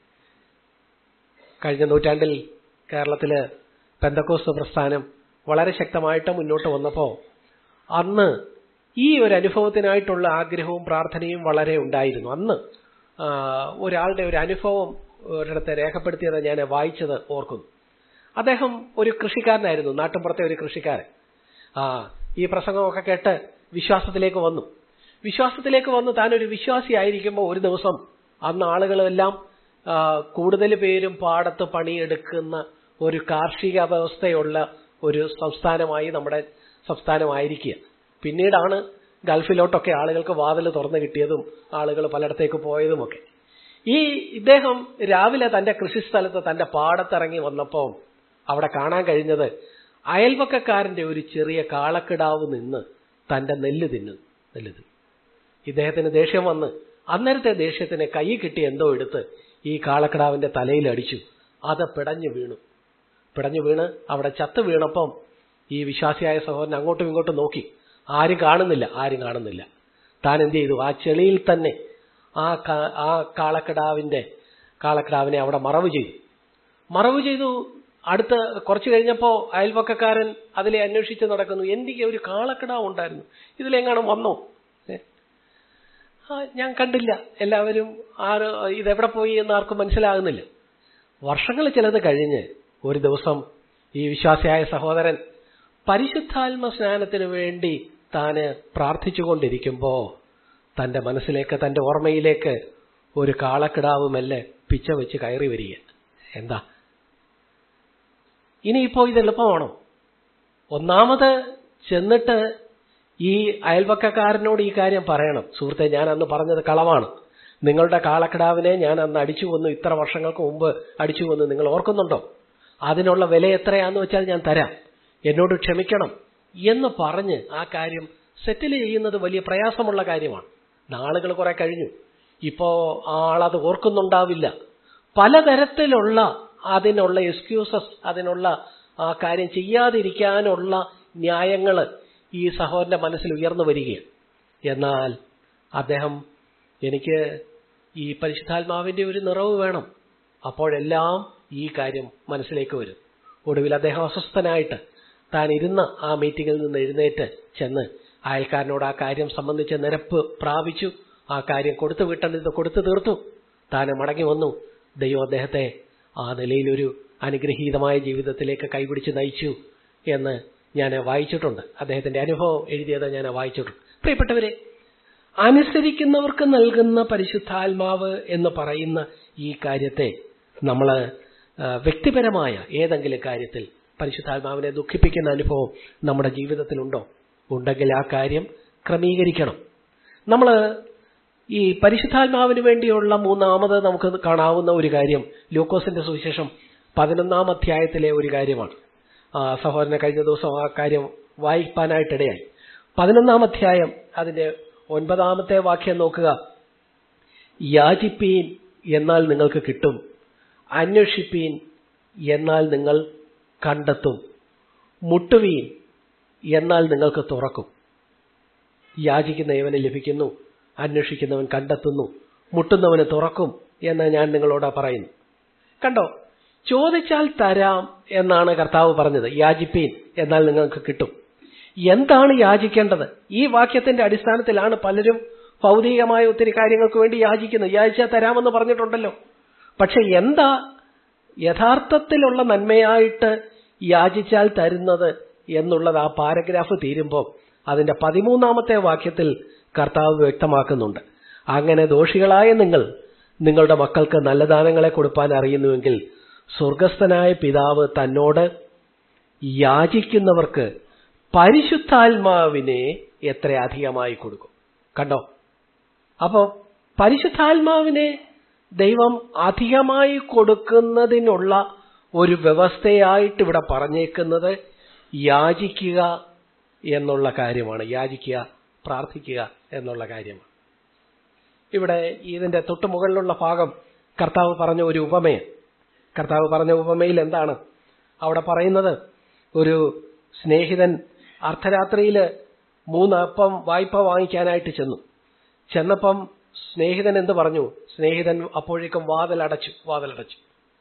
കഴിഞ്ഞ നൂറ്റാണ്ടിൽ കേരളത്തില് പെന്തക്കോസ്ത് പ്രസ്ഥാനം വളരെ ശക്തമായിട്ട് മുന്നോട്ട് വന്നപ്പോ അന്ന് ഈ ഒരു അനുഭവത്തിനായിട്ടുള്ള ആഗ്രഹവും പ്രാർത്ഥനയും വളരെ ഉണ്ടായിരുന്നു അന്ന് ആ, ഒരാളുടെ ഒരു അനുഭവം ഒരിടത്തെ രേഖപ്പെടുത്തിയത് ഞാൻ വായിച്ചത് ഓർക്കുന്നു അദ്ദേഹം ഒരു കൃഷിക്കാരനായിരുന്നു നാട്ടിൻപുറത്തെ ഒരു കൃഷിക്കാരൻ ആ ഈ പ്രസംഗമൊക്കെ കേട്ട് വിശ്വാസത്തിലേക്ക് വന്നു വിശ്വാസത്തിലേക്ക് വന്ന് താൻ ഒരു വിശ്വാസിയായിരിക്കുമ്പോൾ ഒരു ദിവസം അന്ന് ആളുകളെല്ലാം ആ, കൂടുതൽ പേരും പാടത്ത് പണിയെടുക്കുന്ന ഒരു കാർഷിക വ്യവസ്ഥയുള്ള ഒരു സംസ്ഥാനമായി നമ്മുടെ സംസ്ഥാനമായിരിക്കുക പിന്നീടാണ് ഗൾഫിലോട്ടൊക്കെ ആളുകൾക്ക് വാതിൽ തുറന്നു കിട്ടിയതും ആളുകൾ പലയിടത്തേക്ക് പോയതുമൊക്കെ ഈ ഇദ്ദേഹം രാവിലെ തന്റെ കൃഷിസ്ഥലത്ത് തന്റെ പാടത്തിറങ്ങി വന്നപ്പോൾ അവിടെ കാണാൻ കഴിഞ്ഞത് അയൽവക്കക്കാരന്റെ ഒരു ചെറിയ കാളക്കിടാവ് നിന്ന് തന്റെ നെല്ല് തിന്നു നെല്ല് തിന്നു ഇദ്ദേഹത്തിന് ദേഷ്യം വന്ന് അന്നേരത്തെ ദേഷ്യത്തിന് കൈ കിട്ടി എന്തോ എടുത്ത് ഈ കാളക്കിടാവിന്റെ തലയിൽ അടിച്ചു അത് പിടഞ്ഞു വീണു പിടഞ്ഞു വീണ് അവിടെ ചത്ത് വീണപ്പം ഈ വിശ്വാസിയായ സഹോദരൻ അങ്ങോട്ടും ഇങ്ങോട്ടും നോക്കി ആരും കാണുന്നില്ല ആരും കാണുന്നില്ല താൻ എന്ത് ചെയ്തു ആ ചെളിയിൽ തന്നെ ആ കാ- ആ കാളക്കിടാവിന്റെ കാളക്കിടാവിനെ അവിടെ മറവ് ചെയ്തു മറവ് ചെയ്തു അടുത്ത കുറച്ചു കഴിഞ്ഞപ്പോ അയൽപക്കക്കാരൻ അതിലെ അന്വേഷിച്ച് നടക്കുന്നു എനിക്ക് ഒരു കാളക്കിടാവ് ഉണ്ടായിരുന്നു ഇതിലെങ്ങാനും വന്നോ ഏ? ആ, ഞാൻ കണ്ടില്ല എല്ലാവരും ആര് ഇതെവിടെ പോയി എന്ന് ആർക്കും മനസ്സിലാകുന്നില്ല വർഷങ്ങൾ ചിലത് കഴിഞ്ഞ് ഒരു ദിവസം ഈ വിശ്വാസിയായ സഹോദരൻ പരിശുദ്ധാത്മ സ്നാനത്തിന് വേണ്ടി താന് പ്രാർത്ഥിച്ചുകൊണ്ടിരിക്കുമ്പോ തന്റെ മനസ്സിലേക്ക് തന്റെ ഓർമ്മയിലേക്ക് ഒരു കാളക്കിടാവ് മെല്ലെ പിച്ച വെച്ച് കയറി വരിക എന്താ ഇനിയിപ്പോ ഇത് എളുപ്പമാണോ ഒന്നാമത് ചെന്നിട്ട് ഈ അയൽവക്കക്കാരനോട് ഈ കാര്യം പറയണം സുഹൃത്തെ ഞാൻ അന്ന് പറഞ്ഞത് കളവാണ് നിങ്ങളുടെ കാളക്കിടാവിനെ ഞാൻ അന്ന് അടിച്ചു കൊന്നു ഇത്ര വർഷങ്ങൾക്ക് മുമ്പ് അടിച്ചു കൊന്നു നിങ്ങൾ ഓർക്കുന്നുണ്ടോ അതിനുള്ള വില എത്രയാന്ന് വെച്ചാൽ ഞാൻ തരാം എന്നോട് ക്ഷമിക്കണം എന്ന് പറഞ്ഞ് ആ കാര്യം സെറ്റിൽ ചെയ്യുന്നത് വലിയ പ്രയാസമുള്ള കാര്യമാണ് നാളുകൾ കുറെ കഴിഞ്ഞു ഇപ്പോ ആളത് ഓർക്കുന്നുണ്ടാവില്ല പലതരത്തിലുള്ള അതിനുള്ള എക്സ്ക്യൂസസ് അതിനുള്ള ആ കാര്യം ചെയ്യാതിരിക്കാനുള്ള ന്യായങ്ങള് ഈ സഹോദരന്റെ മനസ്സിൽ ഉയർന്നു വരികയാണ് എന്നാൽ അദ്ദേഹം എനിക്ക് ഈ പരിശുദ്ധാത്മാവിന്റെ ഒരു നിറവ് വേണം അപ്പോഴെല്ലാം ഈ കാര്യം മനസ്സിലേക്ക് വരും ഒടുവിൽ അദ്ദേഹം അസ്വസ്ഥനായിട്ട് താൻ ഇരുന്ന ആ മീറ്റിംഗിൽ നിന്ന് എഴുന്നേറ്റ് ചെന്ന് അയൽക്കാരനോട് ആ കാര്യം സംബന്ധിച്ച് നിരപ്പ് പ്രാപിച്ചു ആ കാര്യം കൊടുത്തു വിട്ടത് കൊടുത്തു തീർത്തു താൻ മടങ്ങി വന്നു ദൈവം അദ്ദേഹത്തെ ആ നിലയിൽ ഒരു അനുഗ്രഹീതമായ ജീവിതത്തിലേക്ക് കൈപിടിച്ച് നയിച്ചു എന്ന് ഞാൻ വായിച്ചിട്ടുണ്ട് അദ്ദേഹത്തിന്റെ അനുഭവം എഴുതിയത് ഞാൻ വായിച്ചിട്ടുണ്ട് പ്രിയപ്പെട്ടവരെ അനുസരിക്കുന്നവർക്ക് നൽകുന്ന പരിശുദ്ധാത്മാവ് എന്ന് പറയുന്ന ഈ കാര്യത്തെ നമ്മൾ വ്യക്തിപരമായ ഏതെങ്കിലും കാര്യത്തിൽ പരിശുദ്ധാത്മാവിനെ ദുഃഖിപ്പിക്കുന്ന അനുഭവം നമ്മുടെ ജീവിതത്തിലുണ്ടോ ഉണ്ടെങ്കിൽ ആ കാര്യം ക്രമീകരിക്കണം നമ്മൾ ഈ പരിശുദ്ധാത്മാവിന് വേണ്ടിയുള്ള മൂന്നാമത് നമുക്ക് കാണാവുന്ന ഒരു കാര്യം ലൂക്കോസിന്റെ സുവിശേഷം പതിനൊന്നാം അധ്യായത്തിലെ ഒരു കാര്യമാണ് ആ, സഹോദരനെ കഴിഞ്ഞ ദിവസം ആ കാര്യം വായിപ്പാനായിട്ടിടയായി പതിനൊന്നാം അധ്യായം അതിന്റെ ഒൻപതാമത്തെ വാക്യം നോക്കുക യാചിപ്പീൻ എന്നാൽ നിങ്ങൾക്ക് കിട്ടും അന്വേഷിപ്പീൻ എന്നാൽ നിങ്ങൾ കണ്ടെത്തും മുട്ടുവീൻ എന്നാൽ നിങ്ങൾക്ക് തുറക്കും യാചിക്കുന്ന ഇവന് ലഭിക്കുന്നു അന്വേഷിക്കുന്നവൻ കണ്ടെത്തുന്നു മുട്ടുന്നവന് തുറക്കും എന്ന് ഞാൻ നിങ്ങളോട് പറയുന്നു കണ്ടോ ചോദിച്ചാൽ തരാം എന്നാണ് കർത്താവ് പറഞ്ഞത് യാചിപ്പീൻ എന്നാൽ നിങ്ങൾക്ക് കിട്ടും എന്താണ് യാചിക്കേണ്ടത് ഈ വാക്യത്തിന്റെ അടിസ്ഥാനത്തിലാണ് പലരും ഭൗതികമായ ഒത്തിരി കാര്യങ്ങൾക്ക് വേണ്ടി യാചിക്കുന്നത് യാചിച്ചാൽ തരാമെന്ന് പറഞ്ഞിട്ടുണ്ടല്ലോ പക്ഷെ എന്താ യഥാർത്ഥത്തിലുള്ള നന്മയായിട്ട് യാചിച്ചാൽ തരുന്നത് എന്നുള്ളത് ആ പാരഗ്രാഫ് തീരുമ്പോൾ അതിന്റെ പതിമൂന്നാമത്തെ വാക്യത്തിൽ കർത്താവ് വ്യക്തമാക്കുന്നുണ്ട് അങ്ങനെ ദോഷികളായ നിങ്ങൾ നിങ്ങളുടെ മക്കൾക്ക് നല്ല ദാനങ്ങളെ കൊടുപ്പാൻ അറിയുന്നുവെങ്കിൽ സ്വർഗസ്ഥനായ പിതാവ് തന്നോട് യാചിക്കുന്നവർക്ക് പരിശുദ്ധാത്മാവിനെ എത്ര അധികമായി കൊടുക്കും കണ്ടോ അപ്പോ പരിശുദ്ധാത്മാവിനെ ദൈവം അധികമായി കൊടുക്കുന്നതിനുള്ള ഒരു വ്യവസ്ഥയായിട്ട് ഇവിടെ പറഞ്ഞേക്കുന്നത് യാചിക്കുക എന്നുള്ള കാര്യമാണ് യാചിക്കുക പ്രാർത്ഥിക്കുക എന്നുള്ള കാര്യമാണ് ഇവിടെ ഇതിന്റെ തൊട്ടു മുകളിലുള്ള ഭാഗം കർത്താവ് പറഞ്ഞ ഒരു ഉപമയാണ് കർത്താവ് പറഞ്ഞ ഉപമയിൽ എന്താണ് അവിടെ പറയുന്നത് ഒരു സ്നേഹിതൻ അർദ്ധരാത്രിയില് മൂന്ന് അപ്പം വായ്പ വാങ്ങിക്കാനായിട്ട് ചെന്നു ചെന്നപ്പം സ്നേഹിതൻ എന്ത് പറഞ്ഞു സ്നേഹിതൻ അപ്പോഴേക്കും വാതിലടച്ചു വാതിലടച്ചു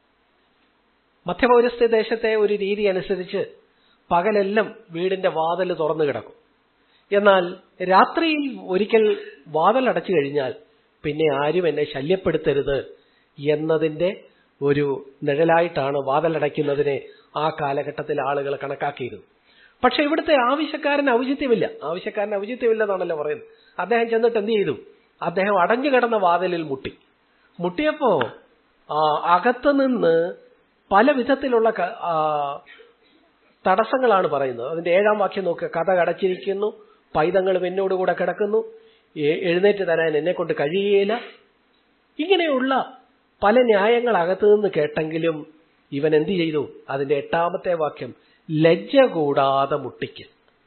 മധ്യപൗരസ്ത്യ ദേശത്തെ ഒരു രീതി അനുസരിച്ച് പകലെല്ലാം വീടിന്റെ വാതിൽ തുറന്നു കിടക്കും എന്നാൽ രാത്രിയിൽ ഒരിക്കൽ വാതിലടച്ചു കഴിഞ്ഞാൽ പിന്നെ ആരും എന്നെ ശല്യപ്പെടുത്തരുത് എന്നതിന്റെ ഒരു നിഴലായിട്ടാണ് വാതിലടയ്ക്കുന്നതിനെ ആ കാലഘട്ടത്തിൽ ആളുകൾ കണക്കാക്കിയിരുന്നത് പക്ഷെ ഇവിടുത്തെ ആവശ്യക്കാരൻ ഔചിത്യമില്ല ആവശ്യക്കാരൻ ഔചിത്യമില്ലെന്നാണല്ലോ പറയുന്നത് അദ്ദേഹം ചെന്നിട്ട് എന്ത് ചെയ്തു അദ്ദേഹം അടഞ്ഞു കിടന്ന വാതിലിൽ മുട്ടി മുട്ടിയപ്പോ ആ, അകത്ത് നിന്ന് പല വിധത്തിലുള്ള ക- ആ, തടസ്സങ്ങളാണ് പറയുന്നത് അതിന്റെ ഏഴാം വാക്യം നോക്കുക കഥ കടച്ചിരിക്കുന്നു പൈതങ്ങളും എന്നോടുകൂടെ കിടക്കുന്നു എ- എഴുന്നേറ്റ് തരാൻ എന്നെ കൊണ്ട് കഴിയുകയില്ല ഇങ്ങനെയുള്ള പല ന്യായങ്ങൾ അകത്തു നിന്ന് കേട്ടെങ്കിലും ഇവൻ എന്ത് ചെയ്തു അതിന്റെ എട്ടാമത്തെ വാക്യം ലജ്ജ കൂടാതെ മുട്ടിക്ക്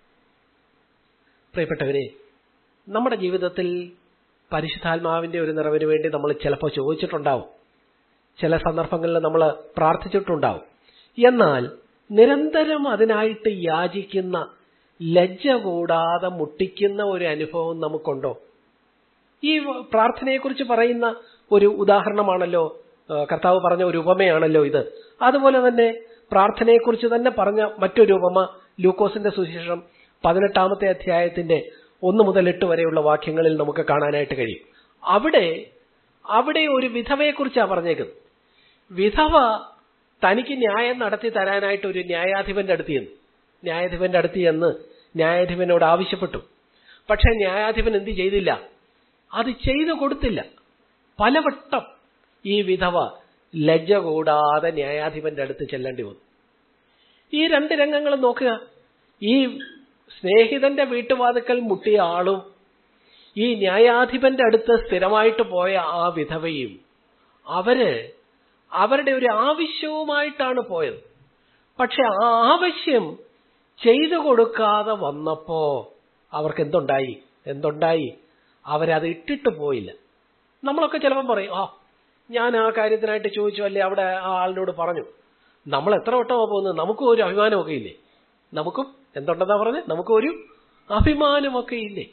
പ്രിയപ്പെട്ടവരെ നമ്മുടെ ജീവിതത്തിൽ പരിശുദ്ധാത്മാവിന്റെ ഒരു നിറവിന് വേണ്ടി നമ്മൾ ചിലപ്പോൾ ചോദിച്ചിട്ടുണ്ടാവും ചില സന്ദർഭങ്ങളിൽ നമ്മൾ പ്രാർത്ഥിച്ചിട്ടുണ്ടാവും എന്നാൽ നിരന്തരം അതിനായിട്ട് യാചിക്കുന്ന ലജ്ജ കൂടാതെ മുട്ടിക്കുന്ന ഒരു അനുഭവം നമുക്കുണ്ടോ ഈ പ്രാർത്ഥനയെക്കുറിച്ച് പറയുന്ന ഒരു ഉദാഹരണമാണല്ലോ ആ, കർത്താവ് പറഞ്ഞ ഒരു ഉപമയാണല്ലോ ഇത് അതുപോലെ തന്നെ പ്രാർത്ഥനയെക്കുറിച്ച് തന്നെ പറഞ്ഞ മറ്റൊരു ഉപമ ലൂക്കോസിന്റെ സുവിശേഷം പതിനെട്ടാമത്തെ അധ്യായത്തിന്റെ ഒന്ന് മുതൽ എട്ട് വരെയുള്ള വാക്യങ്ങളിൽ നമുക്ക് കാണാനായിട്ട് കഴിയും അവിടെ അവിടെ ഒരു വിധവയെക്കുറിച്ചാണ് പറഞ്ഞേക്കുന്നത് വിധവ തനിക്ക് ന്യായം നടത്തി തരാനായിട്ട് ഒരു ന്യായാധിപന്റെ അടുത്ത് ചെന്നു ന്യായാധിപന്റെ അടുത്ത് ചെന്ന് ന്യായാധിപനോട് ആവശ്യപ്പെട്ടു പക്ഷെ ന്യായാധിപൻ എന്ത് ചെയ്തില്ല അത് ചെയ്തു കൊടുത്തില്ല പലവട്ടം ഈ വിധവ ലജ്ജ കൂടാതെ ന്യായാധിപന്റെ അടുത്ത് ചെല്ലേണ്ടി വന്നു ഈ രണ്ട് രംഗങ്ങൾ നോക്കുക ഈ സ്നേഹിതന്റെ വീട്ടുവാതുക്കൽ മുട്ടിയ ആളും ഈ ന്യായാധിപന്റെ അടുത്ത് സ്ഥിരമായിട്ട് പോയ ആ വിധവയും അവര് അവരുടെ ഒരു ആവശ്യവുമായിട്ടാണ് പോയത് പക്ഷെ ആ ആവശ്യം ചെയ്തു കൊടുക്കാതെ വന്നപ്പോ അവർക്ക് എന്തുണ്ടായി എന്തുണ്ടായി അവരത് ഇട്ടിട്ട് പോയില്ല നമ്മളൊക്കെ ചിലപ്പം പറയും ആ ഞാൻ ആ കാര്യത്തിനായിട്ട് ചോദിച്ചു അല്ലേ അവിടെ ആ ആളിനോട് പറഞ്ഞു നമ്മൾ എത്ര വട്ടമാ പോകുന്നത് നമുക്കും ഒരു അഭിമാനമൊക്കെ ഇല്ലേ നമുക്കും എന്തുണ്ടെന്നാ പറഞ്ഞത് നമുക്കും ഒരു അഭിമാനമൊക്കെ ഇല്ലേ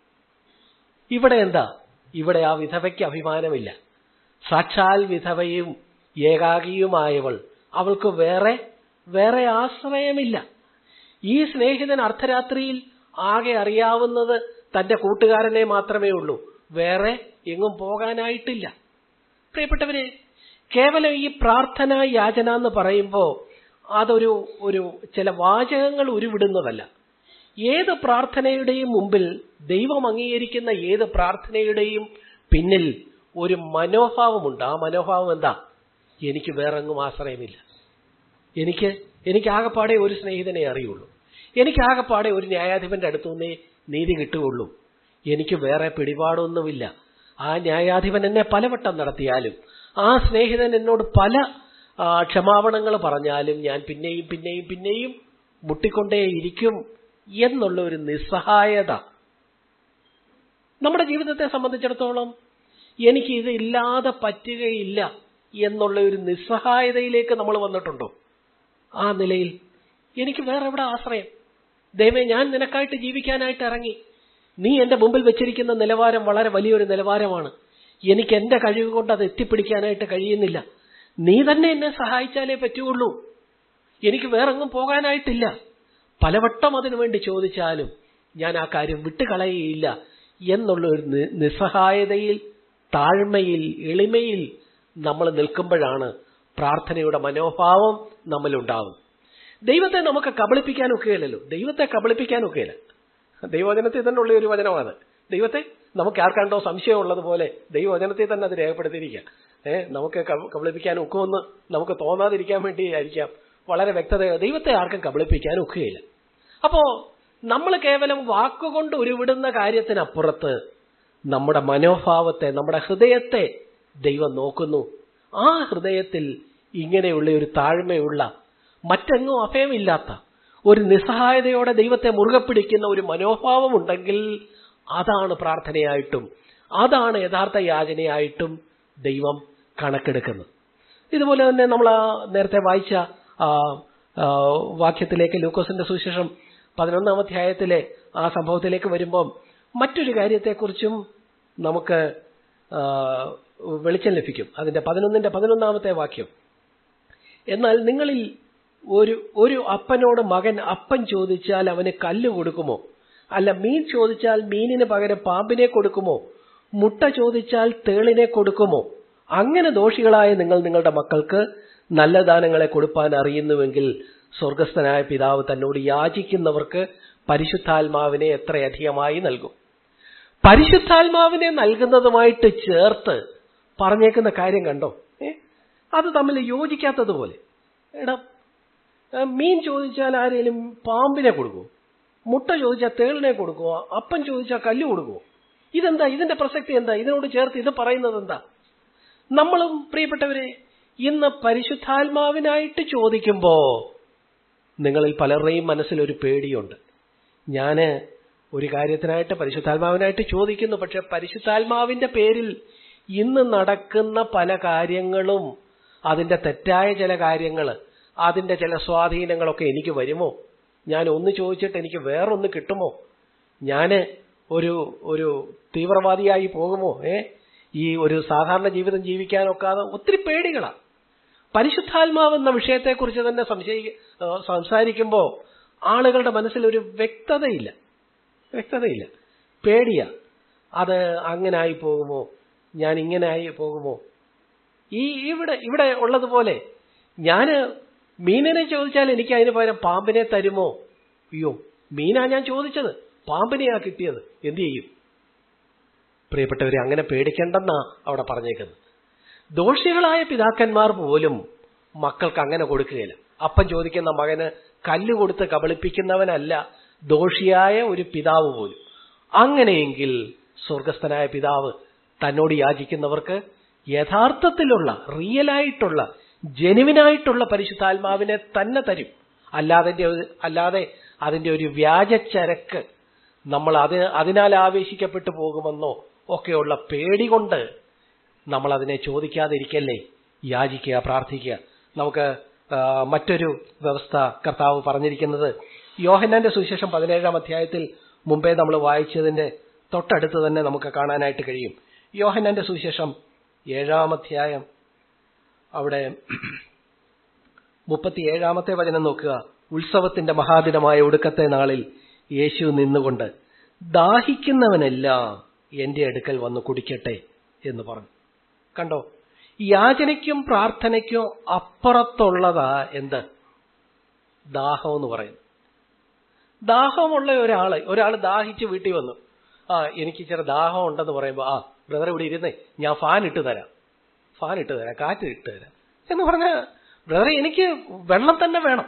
ഇവിടെ എന്താ ഇവിടെ ആ വിധവയ്ക്ക് അഭിമാനമില്ല സാക്ഷാൽ വിധവയും ഏകാകിയുമായവൾ അവൾക്ക് വേറെ വേറെ ആശ്രയമില്ല ഈ സ്നേഹിതൻ അർദ്ധരാത്രിയിൽ ആകെ അറിയാവുന്നത് തന്റെ കൂട്ടുകാരനെ മാത്രമേ ഉള്ളൂ വേറെ എങ്ങും പോകാനായിട്ടില്ല പ്രിയപ്പെട്ടവരെ കേവലം ഈ പ്രാർത്ഥന യാചന എന്ന് പറയുമ്പോൾ അതൊരു ഒരു ചില വാചകങ്ങൾ ഉരുവിടുന്നതല്ല ഏത് പ്രാർത്ഥനയുടെയും മുമ്പിൽ ദൈവം അംഗീകരിക്കുന്ന ഏത് പ്രാർത്ഥനയുടെയും പിന്നിൽ ഒരു മനോഭാവമുണ്ട് ആ മനോഭാവം എന്താ എനിക്ക് വേറെങ്ങും ആശ്രയമില്ല എനിക്ക് എനിക്ക് ആകെപ്പാടെ ഒരു സ്നേഹിതനെ അറിയുള്ളൂ എനിക്ക് ആകെപ്പാടെ ഒരു ന്യായാധിപന്റെ അടുത്തുനിന്നേ നീതി കിട്ടുകയുള്ളൂ എനിക്ക് വേറെ പിടിപാടൊന്നുമില്ല ആ ന്യായാധിപൻ എന്നെ പലവട്ടം നടത്തിയാലും ആ സ്നേഹിതൻ എന്നോട് പല ആ, ക്ഷമാപണങ്ങൾ പറഞ്ഞാലും ഞാൻ പിന്നെയും പിന്നെയും പിന്നെയും മുട്ടിക്കൊണ്ടേയിരിക്കും എന്നുള്ള ഒരു നിസ്സഹായത നമ്മുടെ ജീവിതത്തെ സംബന്ധിച്ചിടത്തോളം എനിക്ക് ഇത് ഇല്ലാതെ പറ്റുകയില്ല എന്നുള്ള ഒരു നിസ്സഹായതയിലേക്ക് നമ്മൾ വന്നിട്ടുണ്ടോ ആ നിലയിൽ എനിക്ക് വേറെ എവിടെ ആശ്രയം ദൈവമേ ഞാൻ നിനക്കായിട്ട് ജീവിക്കാനായിട്ട് ഇറങ്ങി നീ എന്റെ മുമ്പിൽ വെച്ചിരിക്കുന്ന നിലവാരം വളരെ വലിയൊരു നിലവാരമാണ് എനിക്ക് എന്റെ കഴിവ് കൊണ്ട് അത് എത്തിപ്പിടിക്കാനായിട്ട് കഴിയുന്നില്ല നീ തന്നെ എന്നെ സഹായിച്ചാലേ പറ്റുള്ളൂ എനിക്ക് വേറെങ്ങും പോകാനായിട്ടില്ല പലവട്ടം അതിനു വേണ്ടി ചോദിച്ചാലും ഞാൻ ആ കാര്യം വിട്ടുകളയുകയില്ല എന്നുള്ള ഒരു നി- നിസ്സഹായതയിൽ താഴ്മയിൽ എളിമയിൽ നമ്മൾ നിൽക്കുമ്പോഴാണ് പ്രാർത്ഥനയുടെ മനോഭാവം നമ്മളുണ്ടാവും ദൈവത്തെ നമുക്ക് കബളിപ്പിക്കാൻ ഒക്കുകയില്ലല്ലോ ദൈവത്തെ കബളിപ്പിക്കാൻ ഒക്കുകയില്ല ദൈവവചനത്തിൽ തന്നെ ഉള്ള ഒരു വചനമാണ് ദൈവത്തെ നമുക്ക് ആർക്കാണ്ടോ സംശയമുള്ളതുപോലെ ദൈവവചനത്തിൽ തന്നെ അത് രേഖപ്പെടുത്തിയിരിക്കുക ഏഹ് നമുക്ക് കബ- കബളിപ്പിക്കാൻ ഒക്കുമെന്ന് നമുക്ക് തോന്നാതിരിക്കാൻ വേണ്ടി ആയിരിക്കാം വളരെ വ്യക്തത ദൈവത്തെ ആർക്കും കബളിപ്പിക്കാൻ ഒക്കുകയില്ല അപ്പോ നമ്മൾ കേവലം വാക്കുകൊണ്ട് ഉരുവിടുന്ന കാര്യത്തിനപ്പുറത്ത് നമ്മുടെ മനോഭാവത്തെ നമ്മുടെ ഹൃദയത്തെ ദൈവം നോക്കുന്നു ആ ഹൃദയത്തിൽ ഇങ്ങനെയുള്ള ഒരു താഴ്മയുള്ള മറ്റെങ്ങും അഭയമില്ലാത്ത ഒരു നിസ്സഹായതയോടെ ദൈവത്തെ മുറുകെ പിടിക്കുന്ന ഒരു മനോഭാവം ഉണ്ടെങ്കിൽ അതാണ് പ്രാർത്ഥനയായിട്ടും അതാണ് യഥാർത്ഥ യാചനയായിട്ടും ദൈവം കണക്കെടുക്കുന്നത് ഇതുപോലെ തന്നെ നമ്മൾ ആ നേരത്തെ വായിച്ച ആ, ആ, വാക്യത്തിലേക്ക് ലൂക്കോസിന്റെ സുവിശേഷം പതിനൊന്നാം അധ്യായത്തിലെ ആ സംഭവത്തിലേക്ക് വരുമ്പോൾ മറ്റൊരു കാര്യത്തെക്കുറിച്ചും നമുക്ക് ആ, വെളിച്ചം ലഭിക്കും അതിന്റെ പതിനൊന്നിന്റെ പതിനൊന്നാമത്തെ വാക്യം എന്നാൽ നിങ്ങളിൽ ഒരു ഒരു അപ്പനോട് മകൻ അപ്പൻ ചോദിച്ചാൽ അവന് കല്ല് കൊടുക്കുമോ അല്ല മീൻ ചോദിച്ചാൽ മീനിന് പകരം പാമ്പിനെ കൊടുക്കുമോ മുട്ട ചോദിച്ചാൽ തേളിനെ കൊടുക്കുമോ അങ്ങനെ ദോഷികളായ നിങ്ങൾ നിങ്ങളുടെ മക്കൾക്ക് നല്ല ദാനങ്ങളെ കൊടുപ്പാൻ അറിയുന്നുവെങ്കിൽ സ്വർഗസ്ഥനായ പിതാവ് തന്നോട് യാചിക്കുന്നവർക്ക് പരിശുദ്ധാത്മാവിനെ എത്രയധികമായി നൽകും പരിശുദ്ധാത്മാവിനെ നൽകുന്നതുമായിട്ട് ചേർത്ത് പറഞ്ഞേക്കുന്ന കാര്യം കണ്ടോ ഏ? അത് തമ്മിൽ യോജിക്കാത്തതുപോലെ എടാ ഏ, മീൻ ചോദിച്ചാൽ ആരെങ്കിലും പാമ്പിനെ കൊടുക്കുമോ മുട്ട ചോദിച്ചാൽ തേളിനെ കൊടുക്കുമോ അപ്പൻ ചോദിച്ചാൽ കല്ല് കൊടുക്കുമോ ഇതെന്താ ഇതിന്റെ പ്രസക്തി എന്താ ഇതിനോട് ചേർത്ത് ഇത് പറയുന്നത് എന്താ നമ്മളും പ്രിയപ്പെട്ടവരെ ഇന്ന് പരിശുദ്ധാത്മാവിനായിട്ട് ചോദിക്കുമ്പോ നിങ്ങളിൽ പലരുടെയും മനസ്സിലൊരു പേടിയുണ്ട് ഞാന് ഒരു കാര്യത്തിനായിട്ട് പരിശുദ്ധാത്മാവിനായിട്ട് ചോദിക്കുന്നു പക്ഷെ പരിശുദ്ധാത്മാവിന്റെ പേരിൽ ഇന്ന് നടക്കുന്ന പല കാര്യങ്ങളും അതിന്റെ തെറ്റായ ചില കാര്യങ്ങൾ അതിന്റെ ചില സ്വാധീനങ്ങളൊക്കെ എനിക്ക് വരുമോ ഞാൻ ഒന്ന് ചോദിച്ചിട്ട് എനിക്ക് വേറൊന്ന് കിട്ടുമോ ഞാന് ഒരു ഒരു തീവ്രവാദിയായി പോകുമോ ഏ ഈ ഒരു സാധാരണ ജീവിതം ജീവിക്കാനൊക്കാതെ ഒത്തിരി പേടികളാണ് പരിശുദ്ധാത്മാവ് എന്ന വിഷയത്തെക്കുറിച്ച് തന്നെ സംശയി സംസാരിക്കുമ്പോൾ ആളുകളുടെ മനസ്സിൽ ഒരു വ്യക്തതയില്ല വ്യക്തതയില്ല പേടിയാ അത് അങ്ങനെ ആയി പോകുമോ ഞാൻ ഇങ്ങനെ ആയി പോകുമോ ഈ ഇവിടെ ഇവിടെ ഉള്ളതുപോലെ ഞാന് മീനിനെ ചോദിച്ചാൽ എനിക്ക് അതിന് പകരം പാമ്പിനെ തരുമോ അയ്യോ മീനാ ഞാൻ ചോദിച്ചത് പാമ്പിനെയാ കിട്ടിയത് എന്തു ചെയ്യും പ്രിയപ്പെട്ടവരെ അങ്ങനെ പേടിക്കണ്ടെന്നാ അവിടെ പറഞ്ഞേക്കുന്നത് ദോഷികളായ പിതാക്കന്മാർ പോലും മക്കൾക്ക് അങ്ങനെ കൊടുക്കുകയില്ല അപ്പൻ ചോദിക്കുന്ന മകന് കല്ല് കൊടുത്ത് കബളിപ്പിക്കുന്നവനല്ല ദോഷിയായ ഒരു പിതാവ് പോലും അങ്ങനെയെങ്കിൽ സ്വർഗസ്ഥനായ പിതാവ് തന്നോട് യാചിക്കുന്നവർക്ക് യഥാർത്ഥത്തിലുള്ള റിയലായിട്ടുള്ള ജെനുവിനായിട്ടുള്ള പരിശുദ്ധാത്മാവിനെ തന്നെ തരും അല്ലാതെ അല്ലാതെ അതിന്റെ ഒരു വ്യാജച്ചരക്ക് നമ്മൾ അത് അതിനാൽ ആവേശിക്കപ്പെട്ടു പോകുമെന്നോ ഒക്കെയുള്ള പേടി കൊണ്ട് നമ്മൾ അതിനെ ചോദിക്കാതിരിക്കല്ലേ യാചിക്കുക പ്രാർത്ഥിക്കുക നമുക്ക് ആ, മറ്റൊരു വ്യവസ്ഥ കർത്താവ് പറഞ്ഞിരിക്കുന്നത് യോഹന്നാന്റെ സുവിശേഷം പതിനേഴാം അധ്യായത്തിൽ മുമ്പേ നമ്മൾ വായിച്ചതിന്റെ തൊട്ടടുത്ത് തന്നെ നമുക്ക് കാണാനായിട്ട് കഴിയും യോഹന്നാന്റെ സുവിശേഷം ഏഴാം അധ്യായം അവിടെ മുപ്പത്തിയേഴാമത്തെ വചനം നോക്കുക ഉത്സവത്തിന്റെ മഹാദിനമായ ഒടുക്കത്തെ നാളിൽ യേശു നിന്നുകൊണ്ട് ദാഹിക്കുന്നവനെല്ലാം എന്റെ അടുക്കൽ വന്ന് കുടിക്കട്ടെ എന്ന് പറഞ്ഞു കണ്ടോ യാചനയ്ക്കും പ്രാർത്ഥനയ്ക്കും അപ്പുറത്തുള്ളതാ എന്ത് ദാഹം എന്ന് പറയുന്നു ദാഹമുള്ള ഒരാള് ഒരാൾ ദാഹിച്ച് വീട്ടിൽ വന്നു ആ എനിക്ക് ചില ദാഹം ഉണ്ടെന്ന് പറയുമ്പോൾ ആ ബ്രദർ ഇവിടെ ഇരുന്നേ ഞാൻ ഫാൻ ഇട്ട് തരാം ഫാൻ ഇട്ട് തരാം കാറ്റ് ഇട്ട് തരാം എന്ന് പറഞ്ഞ ബ്രദറെ എനിക്ക് വെള്ളം തന്നെ വേണം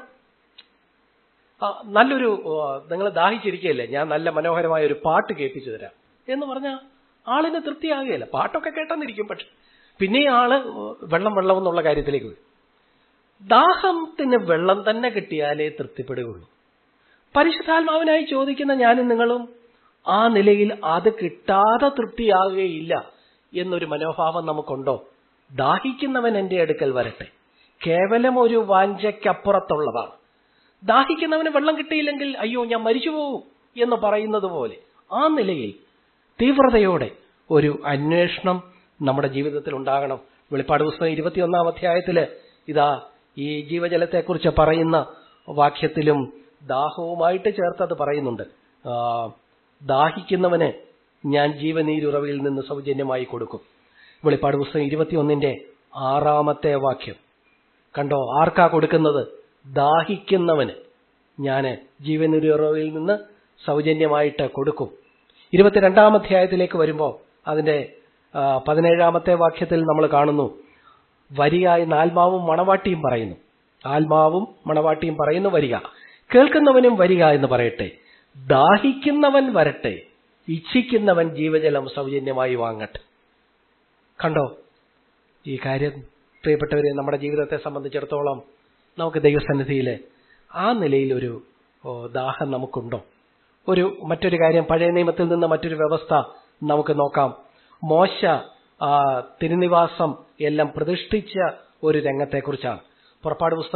ആ, നല്ലൊരു നിങ്ങൾ ദാഹിച്ചിരിക്കുകയല്ലേ ഞാൻ നല്ല മനോഹരമായ ഒരു പാട്ട് കേൾപ്പിച്ചു തരാം എന്ന് പറഞ്ഞ ആളിന് തൃപ്തിയാകുകയില്ല പാട്ടൊക്കെ കേട്ടെന്നിരിക്കും പക്ഷെ പിന്നെ ഈ ആള് വെള്ളം വെള്ളം എന്നുള്ള കാര്യത്തിലേക്ക് വരും ദാഹത്തിന് വെള്ളം തന്നെ കിട്ടിയാലേ തൃപ്തിപ്പെടുകയുള്ളൂ പരിശുദ്ധാത്മാവിനായി ചോദിക്കുന്ന ഞാനും നിങ്ങളും ആ നിലയിൽ അത് കിട്ടാതെ തൃപ്തിയാകുകയില്ല എന്നൊരു മനോഭാവം നമുക്കുണ്ടോ ദാഹിക്കുന്നവൻ എന്റെ അടുക്കൽ വരട്ടെ കേവലം ഒരു വാഞ്ചയ്ക്കപ്പുറത്തുള്ളതാണ് ദാഹിക്കുന്നവന് വെള്ളം കിട്ടിയില്ലെങ്കിൽ അയ്യോ ഞാൻ മരിച്ചു പോകും എന്ന് പറയുന്നത് പോലെ ആ നിലയിൽ തീവ്രതയോടെ ഒരു അന്വേഷണം നമ്മുടെ ജീവിതത്തിൽ ഉണ്ടാകണം വെളിപ്പാട് പുസ്തകം ഇരുപത്തിയൊന്നാം അധ്യായത്തില് ഇതാ ഈ ജീവജലത്തെക്കുറിച്ച് പറയുന്ന വാക്യത്തിലും ദാഹവുമായിട്ട് ചേർത്തത് പറയുന്നുണ്ട് ആ, ദാഹിക്കുന്നവന് ഞാൻ ജീവനീരുറവയിൽ നിന്ന് സൗജന്യമായി കൊടുക്കും വെളിപ്പാട് പുസ്തകം ഇരുപത്തിയൊന്നിന്റെ ആറാമത്തെ വാക്യം കണ്ടോ ആർക്കാ കൊടുക്കുന്നത് ദാഹിക്കുന്നവന് ഞാന് ജീവനുറവയിൽ നിന്ന് സൗജന്യമായിട്ട് കൊടുക്കും ഇരുപത്തിരണ്ടാം അധ്യായത്തിലേക്ക് വരുമ്പോൾ അതിന്റെ ആ, പതിനേഴാമത്തെ വാക്യത്തിൽ നമ്മൾ കാണുന്നു വരിയായി ആത്മാവും മണവാട്ടിയും പറയുന്നു ആത്മാവും മണവാട്ടിയും പറയുന്നു വരിക കേൾക്കുന്നവനും വരിക എന്ന് പറയട്ടെ ദാഹിക്കുന്നവൻ വരട്ടെ ഇച്ഛിക്കുന്നവൻ ജീവജലം സൗജന്യമായി വാങ്ങട്ടെ കണ്ടോ ഈ കാര്യം പ്രിയപ്പെട്ടവരെ നമ്മുടെ ജീവിതത്തെ സംബന്ധിച്ചിടത്തോളം നമുക്ക് ദൈവസന്നിധിയിൽ ആ നിലയിൽ ഒരു ഓ, ദാഹം നമുക്കുണ്ടോ ഒരു മറ്റൊരു കാര്യം പഴയ നിയമത്തിൽ നിന്ന് മറ്റൊരു വ്യവസ്ഥ നമുക്ക് നോക്കാം മോശ ആ, തിരുനിവാസം എല്ലാം പ്രതിഷ്ഠിച്ച ഒരു രംഗത്തെക്കുറിച്ചാണ് പുറപ്പാട് പുസ്തകം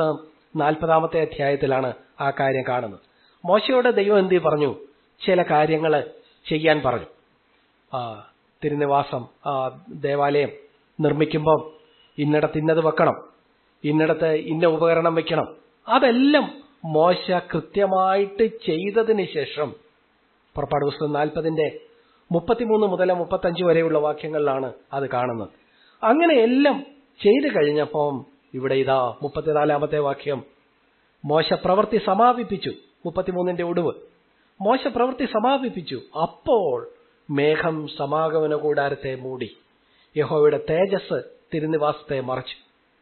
നാൽപ്പതാമത്തെ അധ്യായത്തിലാണ് ആ കാര്യം കാണുന്നത് മോശയോട് ദൈവം എന്ത് പറഞ്ഞു ചില കാര്യങ്ങൾ ചെയ്യാൻ പറഞ്ഞു ആ, തിരുനിവാസം ആ, ദേവാലയം നിർമ്മിക്കുമ്പം ഇന്നിടത്ത് ഇന്നത് വെക്കണം ഇന്നിടത്ത് ഇന്ന ഉപകരണം വെക്കണം അതെല്ലാം മോശ കൃത്യമായിട്ട് ചെയ്തതിന് ശേഷം പുറപ്പാട് പുസ്തകം നാൽപ്പതിന്റെ മുപ്പത്തിമൂന്ന് മുതൽ മുപ്പത്തഞ്ച് വരെയുള്ള വാക്യങ്ങളിലാണ് അത് കാണുന്നത് അങ്ങനെ എല്ലാം ചെയ്തു കഴിഞ്ഞപ്പം ഇവിടെ ഇതാ മുപ്പത്തിനാലാമത്തെ വാക്യം മോശ പ്രവൃത്തി സമാപിപ്പിച്ചു മുപ്പത്തിമൂന്നിന്റെ ഒടുവ് മോശ പ്രവൃത്തി സമാപിപ്പിച്ചു അപ്പോൾ മേഘം സമാഗമന കൂടാരത്തെ മൂടി യഹോവയുടെ തേജസ് തിരുനിവാസത്തെ മറച്ചു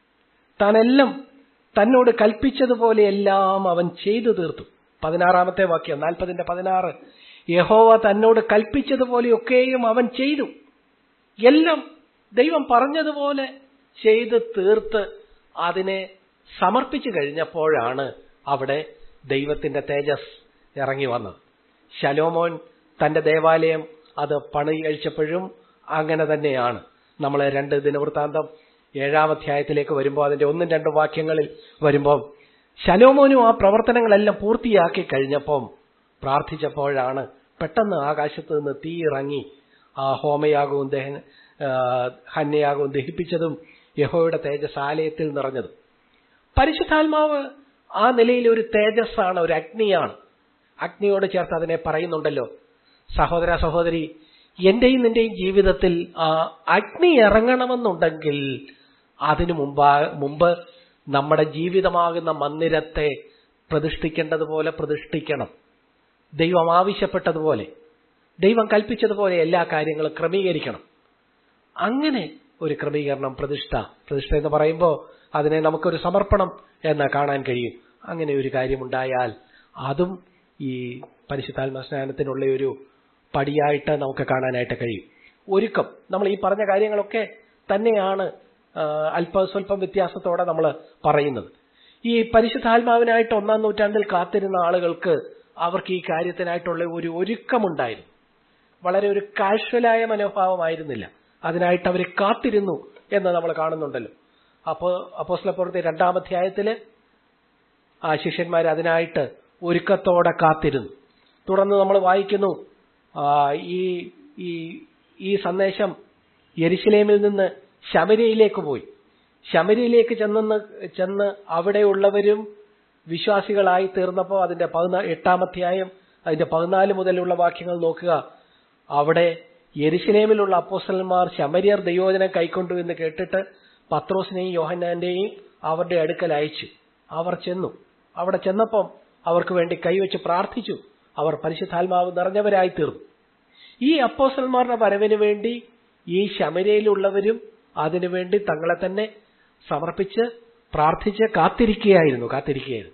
താനെല്ലാം തന്നോട് കൽപ്പിച്ചതുപോലെയെല്ലാം അവൻ ചെയ്തു തീർത്തു പതിനാറാമത്തെ വാക്യം നാൽപ്പതിന്റെ പതിനാറ് യഹോവ തന്നോട് കൽപ്പിച്ചതുപോലെയൊക്കെയും അവൻ ചെയ്തു എല്ലാം ദൈവം പറഞ്ഞതുപോലെ ചെയ്ത് തീർത്ത് അതിനെ സമർപ്പിച്ചു കഴിഞ്ഞപ്പോഴാണ് അവിടെ ദൈവത്തിന്റെ തേജസ് ഇറങ്ങി വന്നത് ശലോമോൻ തന്റെ ദേവാലയം അത് പണി കഴിച്ചപ്പോഴും അങ്ങനെ തന്നെയാണ് നമ്മൾ രണ്ട് ദിനവൃത്താന്തം ഏഴാം അധ്യായത്തിലേക്ക് വരുമ്പോൾ അതിന്റെ ഒന്നും രണ്ടും വാക്യങ്ങളിൽ വരുമ്പോൾ ശലോമോനും ആ പ്രവർത്തനങ്ങളെല്ലാം പൂർത്തിയാക്കി കഴിഞ്ഞപ്പം പ്രാർത്ഥിച്ചപ്പോഴാണ് പെട്ടെന്ന് ആകാശത്ത് നിന്ന് തീ ഇറങ്ങി ആ ഹോമയാഗവും ദഹന ആ, ഹന്യയാഗവും ദഹിപ്പിച്ചതും യഹോയുടെ തേജസ് ആലയത്തിൽ നിറഞ്ഞതും പരിശുദ്ധാത്മാവ് ആ നിലയിൽ ഒരു തേജസ്സാണ് ഒരു അഗ്നിയാണ് അഗ്നിയോട് ചേർത്ത് അതിനെ പറയുന്നുണ്ടല്ലോ സഹോദര സഹോദരി എന്റെയും നിന്റെയും ജീവിതത്തിൽ ആ അഗ്നി ഇറങ്ങണമെന്നുണ്ടെങ്കിൽ അതിനു മുമ്പാ മുമ്പ് നമ്മുടെ ജീവിതമാകുന്ന മന്ദിരത്തെ പ്രതിഷ്ഠിക്കേണ്ടതുപോലെ പ്രതിഷ്ഠിക്കണം ദൈവം ആവശ്യപ്പെട്ടതുപോലെ ദൈവം കൽപ്പിച്ചതുപോലെ എല്ലാ കാര്യങ്ങളും ക്രമീകരിക്കണം അങ്ങനെ ഒരു ക്രമീകരണം പ്രതിഷ്ഠ പ്രതിഷ്ഠ എന്ന് പറയുമ്പോൾ അതിനെ നമുക്കൊരു സമർപ്പണം എന്ന് കാണാൻ കഴിയും അങ്ങനെ ഒരു കാര്യമുണ്ടായാൽ അതും ഈ പരിശുദ്ധാത്മ സ്നാനത്തിനുള്ള ഒരു പടിയായിട്ട് നമുക്ക് കാണാനായിട്ട് കഴിയും ഒരുക്കം നമ്മൾ ഈ പറഞ്ഞ കാര്യങ്ങളൊക്കെ തന്നെയാണ് ആ, അല്പ സ്വല്പം വ്യത്യാസത്തോടെ നമ്മൾ പറയുന്നത് ഈ പരിശുദ്ധാത്മാവിനായിട്ട് ഒന്നാം നൂറ്റാണ്ടിൽ കാത്തിരുന്ന ആളുകൾക്ക് അവർക്ക് ഈ കാര്യത്തിനായിട്ടുള്ള ഒരു ഒരുക്കമുണ്ടായിരുന്നു വളരെ ഒരു കാഷ്വലായ മനോഭാവമായിരുന്നില്ല അതിനായിട്ട് അവർ കാത്തിരുന്നു എന്ന് നമ്മൾ കാണുന്നുണ്ടല്ലോ അപ്പോ അപ്പോസ്ലപ്പുറത്തെ രണ്ടാം അധ്യായത്തില് ആ ശിഷ്യന്മാർ അതിനായിട്ട് ഒരുക്കത്തോടെ കാത്തിരുന്നു തുടർന്ന് നമ്മൾ വായിക്കുന്നു ആ, ഈ ഈ ഈ സന്ദേശം യെരുശലേമിൽ നിന്ന് ശമരിയിലേക്ക് പോയി ശമരിയിലേക്ക് ചെന്നെന്ന് ചെന്ന് അവിടെയുള്ളവരും വിശ്വാസികളായി തീർന്നപ്പോൾ അതിന്റെ പതിനാ എട്ടാം അധ്യായം അതിന്റെ പതിനാല് മുതലുള്ള വാക്യങ്ങൾ നോക്കുക അവിടെ യെരുശലേമിലുള്ള അപ്പോസ്റ്റലന്മാർ ശമരിയർ ദൈവോചനം കൈക്കൊണ്ടു എന്ന് കേട്ടിട്ട് പത്രോസിനെയും യോഹന്നാന്റെയും അവരുടെ അടുക്കൽ അയച്ചു അവർ ചെന്നു അവിടെ ചെന്നപ്പം അവർക്ക് വേണ്ടി കൈവച്ച് പ്രാർത്ഥിച്ചു അവർ പരിശുദ്ധാത്മാവ് നിറഞ്ഞവരായി തീർന്നു ഈ അപ്പോസ്റ്റലന്മാരുടെ വരവിന് വേണ്ടി ഈ ശമരയിലുള്ളവരും അതിനുവേണ്ടി തങ്ങളെ തന്നെ സമർപ്പിച്ച് പ്രാർത്ഥിച്ച് കാത്തിരിക്കുകയായിരുന്നു കാത്തിരിക്കുകയായിരുന്നു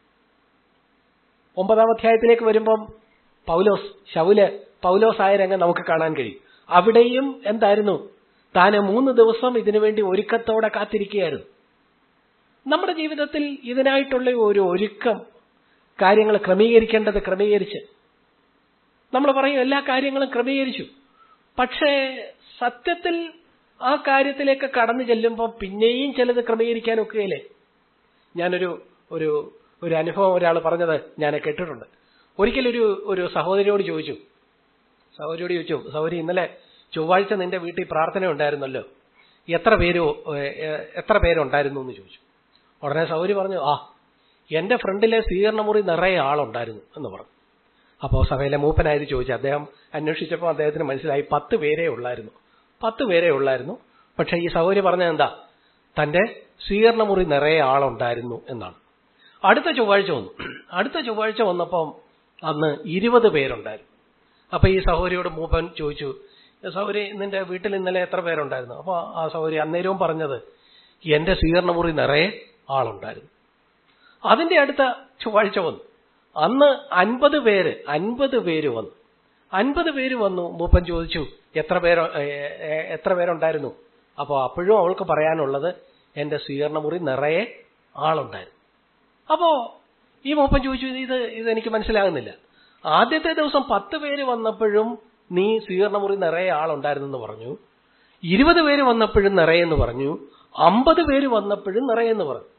ഒമ്പതാം അധ്യായത്തിലേക്ക് വരുമ്പം പൗലോസ് ശൗല് പൗലോസ് ആയ രംഗം നമുക്ക് കാണാൻ കഴിയും അവിടെയും എന്തായിരുന്നു താന് മൂന്ന് ദിവസം ഇതിനുവേണ്ടി ഒരുക്കത്തോടെ കാത്തിരിക്കുകയായിരുന്നു നമ്മുടെ ജീവിതത്തിൽ ഇതിനായിട്ടുള്ള ഒരു ഒരുക്കം കാര്യങ്ങൾ ക്രമീകരിക്കേണ്ടത് ക്രമീകരിച്ച് നമ്മൾ പറയും എല്ലാ കാര്യങ്ങളും ക്രമീകരിച്ചു പക്ഷേ സത്യത്തിൽ ആ കാര്യത്തിലേക്ക് കടന്നു ചെല്ലുമ്പോൾ പിന്നെയും ചിലത് ക്രമീകരിക്കാൻ ഒക്കുകയില്ലേ ഞാനൊരു ഒരു ഒരു അനുഭവം ഒരാൾ പറഞ്ഞത് ഞാൻ കേട്ടിട്ടുണ്ട് ഒരിക്കലൊരു ഒരു സഹോദരിയോട് ചോദിച്ചു സഹോദരിയോട് ചോദിച്ചു സഹോദരി ഇന്നലെ ചൊവ്വാഴ്ച നിന്റെ വീട്ടിൽ പ്രാർത്ഥന ഉണ്ടായിരുന്നല്ലോ എത്ര പേര് എത്ര പേരുണ്ടായിരുന്നു എന്ന് ചോദിച്ചു ഉടനെ സഹോദരി പറഞ്ഞു ആ എന്റെ ഫ്രണ്ടിലെ സ്വീകരണമുറി നിറയെ ആളുണ്ടായിരുന്നു എന്ന് പറഞ്ഞു അപ്പോൾ സഭയിലെ മൂപ്പനായത് ചോദിച്ചു അദ്ദേഹം അന്വേഷിച്ചപ്പോൾ അദ്ദേഹത്തിന് മനസ്സിലായി പത്ത് പേരേ ഉള്ളായിരുന്നു പത്ത് പേരേ ഉള്ളായിരുന്നു പക്ഷെ ഈ സഹോദരി പറഞ്ഞത് എന്താ തന്റെ സ്വീകരണമുറി നിറയെ ആളുണ്ടായിരുന്നു എന്നാണ് അടുത്ത ചൊവ്വാഴ്ച വന്നു അടുത്ത ചൊവ്വാഴ്ച വന്നപ്പം അന്ന് ഇരുപത് പേരുണ്ടായിരുന്നു അപ്പൊ ഈ സഹോദരിയോട് മൂപ്പൻ ചോദിച്ചു സഹോദരി നിന്റെ വീട്ടിൽ ഇന്നലെ എത്ര പേരുണ്ടായിരുന്നു അപ്പൊ ആ സഹോദരി അന്നേരവും പറഞ്ഞത് എന്റെ സ്വീകരണമുറി നിറയെ ആളുണ്ടായിരുന്നു അതിന്റെ അടുത്ത ചൊവ്വാഴ്ച വന്നു അന്ന് അൻപത് പേര് അൻപത് പേര് വന്നു അൻപത് പേര് വന്നു മൂപ്പൻ ചോദിച്ചു എത്ര പേര് എത്ര പേരുണ്ടായിരുന്നു അപ്പോൾ അപ്പോഴും അവൾക്ക് പറയാനുള്ളത് എന്റെ സ്വീകരണമുറി നിറയെ ആളുണ്ടായിരുന്നു അപ്പോ ഈ മൂപ്പൻ ചോദിച്ചു ഇത് ഇത് എനിക്ക് മനസ്സിലാകുന്നില്ല ആദ്യത്തെ ദിവസം പത്ത് പേര് വന്നപ്പോഴും നീ സ്വീകരണമുറി നിറയെ ആളുണ്ടായിരുന്നെന്ന് പറഞ്ഞു ഇരുപത് പേര് വന്നപ്പോഴും നിറയെന്ന് പറഞ്ഞു അമ്പത് പേര് വന്നപ്പോഴും നിറയെന്ന് പറഞ്ഞു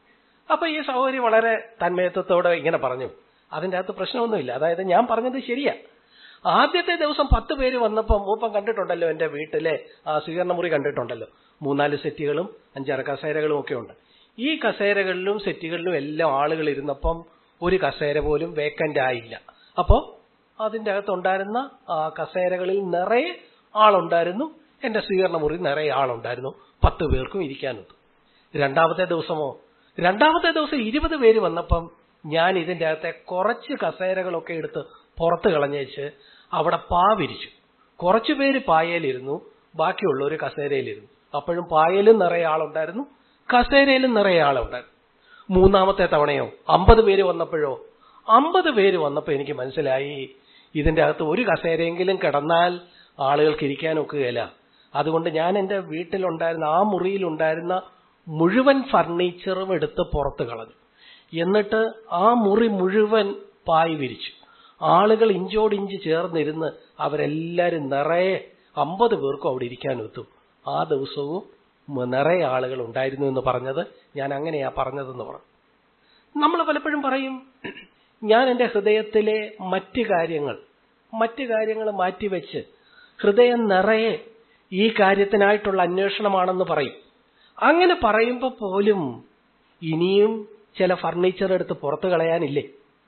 അപ്പൊ ഈ സഹോദരി വളരെ തന്മയത്വത്തോടെ ഇങ്ങനെ പറഞ്ഞു അതിന്റെ അകത്ത് പ്രശ്നമൊന്നുമില്ല അതായത് ഞാൻ പറഞ്ഞത് ശരിയാ ആദ്യത്തെ ദിവസം പത്ത് പേര് വന്നപ്പോൾ മൂപ്പം കണ്ടിട്ടുണ്ടല്ലോ എന്റെ വീട്ടിലെ ആ സ്വീകരണ മുറി കണ്ടിട്ടുണ്ടല്ലോ മൂന്നാല് സെറ്റുകളും അഞ്ചാറ് കസേരകളും ഒക്കെ ഉണ്ട് ഈ കസേരകളിലും സെറ്റുകളിലും എല്ലാം ആളുകൾ ഇരുന്നപ്പം ഒരു കസേര പോലും വേക്കന്റ് ആയില്ല അപ്പോ അതിന്റെ അകത്തുണ്ടായിരുന്ന ആ കസേരകളിൽ നിറയെ ആളുണ്ടായിരുന്നു എന്റെ സ്വീകരണ മുറി നിറയെ ആളുണ്ടായിരുന്നു പത്ത് പേർക്കും ഇരിക്കാനുണ്ട് രണ്ടാമത്തെ ദിവസമോ രണ്ടാമത്തെ ദിവസം ഇരുപത് പേര് വന്നപ്പം ഞാൻ ഇതിന്റെ അകത്തെ കുറച്ച് കസേരകളൊക്കെ എടുത്ത് പുറത്ത് കളഞ്ഞേച്ച് അവിടെ പാ വിരിച്ചു കുറച്ചു പേര് പായയിലിരുന്നു ബാക്കിയുള്ളവർ കസേരയിലിരുന്നു അപ്പോഴും പായലും നിറയെ ആളുണ്ടായിരുന്നു കസേരയിലും നിറയെ ആളുണ്ടായിരുന്നു മൂന്നാമത്തെ തവണയോ അമ്പത് പേര് വന്നപ്പോഴോ അമ്പത് പേര് വന്നപ്പോൾ എനിക്ക് മനസ്സിലായി ഇതിന്റെ അകത്ത് ഒരു കസേരയെങ്കിലും കിടന്നാൽ ആളുകൾക്ക് ഇരിക്കാൻ ഒക്കുകയില്ല അതുകൊണ്ട് ഞാൻ എന്റെ വീട്ടിലുണ്ടായിരുന്ന ആ മുറിയിലുണ്ടായിരുന്ന മുഴുവൻ ഫർണിച്ചറും എടുത്ത് പുറത്ത് കളഞ്ഞു എന്നിട്ട് ആ മുറി മുഴുവൻ പായ് വിരിച്ചു ആളുകൾ ഇഞ്ചോടിഞ്ച് ചേർന്നിരുന്ന് അവരെല്ലാരും നിറയെ അമ്പത് പേർക്കും അവിടെ ഇരിക്കാനൊത്തും ആ ദിവസവും നിറയെ ആളുകൾ ഉണ്ടായിരുന്നു എന്ന് പറഞ്ഞത് ഞാൻ അങ്ങനെയാ പറഞ്ഞതെന്ന് പറഞ്ഞു നമ്മൾ പലപ്പോഴും പറയും ഞാൻ എന്റെ ഹൃദയത്തിലെ മറ്റ് കാര്യങ്ങൾ മറ്റ് കാര്യങ്ങൾ മാറ്റിവെച്ച് ഹൃദയം നിറയെ ഈ കാര്യത്തിനായിട്ടുള്ള അന്വേഷണമാണെന്ന് പറയും അങ്ങനെ പറയുമ്പോൾ പോലും ഇനിയും ചില ഫർണിച്ചർ എടുത്ത് പുറത്തു കളയാനില്ലേ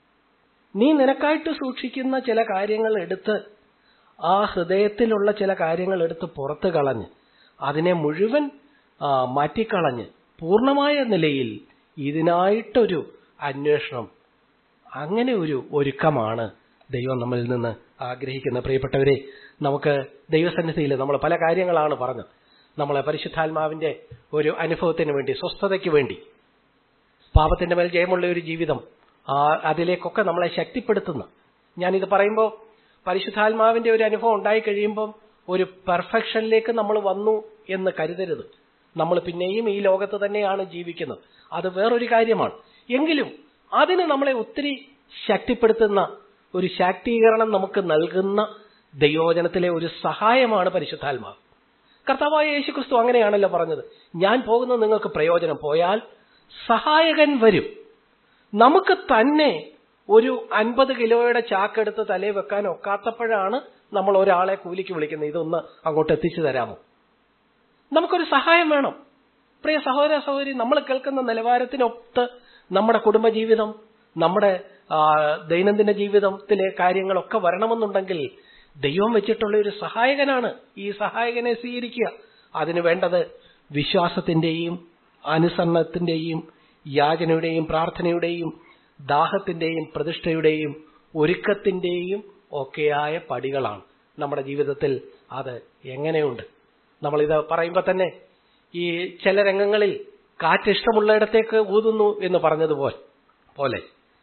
നീ നിനക്കായിട്ട് സൂക്ഷിക്കുന്ന ചില കാര്യങ്ങൾ എടുത്ത് ആ ഹൃദയത്തിലുള്ള ചില കാര്യങ്ങൾ എടുത്ത് പുറത്തു കളഞ്ഞ് അതിനെ മുഴുവൻ മാറ്റിക്കളഞ്ഞ് പൂർണ്ണമായ നിലയിൽ ഇതിനായിട്ടൊരു അന്വേഷണം അങ്ങനെ ഒരു ഒരുക്കമാണ് ദൈവം നമ്മളിൽ നിന്ന് ആഗ്രഹിക്കുന്ന പ്രിയപ്പെട്ടവരെ നമുക്ക് ദൈവസന്നിധിയിൽ നമ്മൾ പല കാര്യങ്ങളാണ് പറഞ്ഞത് നമ്മളെ പരിശുദ്ധാത്മാവിന്റെ ഒരു അനുഭവത്തിന് വേണ്ടി സ്വസ്ഥതയ്ക്ക് വേണ്ടി പാപത്തിന്റെ മേൽ ജയമുള്ള ഒരു ജീവിതം ആ അതിലേക്കൊക്കെ നമ്മളെ ശക്തിപ്പെടുത്തുന്ന ഞാനിത് പറയുമ്പോൾ പരിശുദ്ധാത്മാവിന്റെ ഒരു അനുഭവം ഉണ്ടായി കഴിയുമ്പം ഒരു പെർഫെക്ഷനിലേക്ക് നമ്മൾ വന്നു എന്ന് കരുതരുത് നമ്മൾ പിന്നെയും ഈ ലോകത്ത് തന്നെയാണ് ജീവിക്കുന്നത് അത് വേറൊരു കാര്യമാണ് എങ്കിലും അതിന് നമ്മളെ ഒത്തിരി ശക്തിപ്പെടുത്തുന്ന ഒരു ശാക്തീകരണം നമുക്ക് നൽകുന്ന ദൈവവചനത്തിലെ ഒരു സഹായമാണ് പരിശുദ്ധാത്മാവ് കർത്താവായ യേശുക്രിസ്തു അങ്ങനെയാണല്ലോ പറഞ്ഞത് ഞാൻ പോകുന്നത് നിങ്ങൾക്ക് പ്രയോജനം പോയാൽ സഹായകൻ വരും നമുക്ക് തന്നെ ഒരു അൻപത് കിലോയുടെ ചാക്കെടുത്ത് തലയിൽ വെക്കാൻ ഒക്കാത്തപ്പോഴാണ് നമ്മൾ ഒരാളെ കൂലിക്ക് വിളിക്കുന്നത് ഇതൊന്ന് അങ്ങോട്ട് എത്തിച്ചു തരാമോ നമുക്കൊരു സഹായം വേണം പ്രിയ സഹോദര സഹോദരി നമ്മൾ കേൾക്കുന്ന നിലവാരത്തിനൊത്ത് നമ്മുടെ കുടുംബജീവിതം നമ്മുടെ ദൈനംദിന ജീവിതത്തിലെ കാര്യങ്ങളൊക്കെ വരണമെന്നുണ്ടെങ്കിൽ ദൈവം വെച്ചിട്ടുള്ള ഒരു സഹായകനാണ് ഈ സഹായകനെ സ്വീകരിക്കുക അതിന് വേണ്ടത് വിശ്വാസത്തിന്റെയും അനുസരണത്തിന്റെയും യാചനയുടെയും പ്രാർത്ഥനയുടെയും ദാഹത്തിന്റെയും പ്രതിഷ്ഠയുടെയും ഒരുക്കത്തിന്റെയും ഒക്കെയായ പടികളാണ് നമ്മുടെ ജീവിതത്തിൽ അത് എങ്ങനെയുണ്ട് നമ്മളിത് പറയുമ്പോൾ തന്നെ ഈ ചില രംഗങ്ങളിൽ കാറ്റ് ഇഷ്ടമുള്ളയിടത്തേക്ക് ഊതുന്നു എന്ന് പറഞ്ഞതുപോലെ പോലെ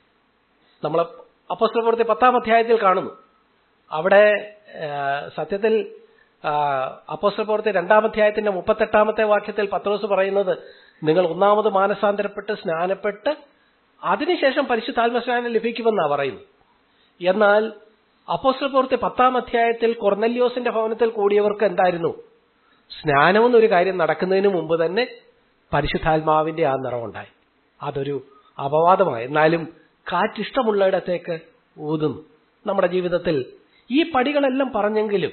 നമ്മൾ അപ്പോസ്റ്റൽ പ്രവൃത്തി പത്താം അധ്യായത്തിൽ കാണുന്നു അവിടെ സത്യത്തിൽ അപ്പോസ്റ്റൽ പ്രവൃത്തി രണ്ടാം അധ്യായത്തിന്റെ മുപ്പത്തെട്ടാമത്തെ വാക്യത്തിൽ പത്രോസ് പറയുന്നത് നിങ്ങൾ ഒന്നാമത് മാനസാന്തരപ്പെട്ട് സ്നാനപ്പെട്ട് അതിനുശേഷം പരിശുദ്ധാത്മ സ്നാനം ലഭിക്കുമെന്നാണ് പറയുന്നത് എന്നാൽ അപ്പോസ്റ്റൽ പ്രവൃത്തി പത്താം അധ്യായത്തിൽ കൊർന്നല്യോസിന്റെ ഭവനത്തിൽ കൂടിയവർക്ക് എന്തായിരുന്നു സ്നാനമെന്നൊരു കാര്യം നടക്കുന്നതിന് മുമ്പ് തന്നെ പരിശുദ്ധാത്മാവിന്റെ ആ നിറവുണ്ടായി അതൊരു അപവാദമായി എന്നാലും കാറ്റിഷ്ടമുള്ളയിടത്തേക്ക് ഊതുന്നു നമ്മുടെ ജീവിതത്തിൽ ഈ പടികളെല്ലാം പറഞ്ഞെങ്കിലും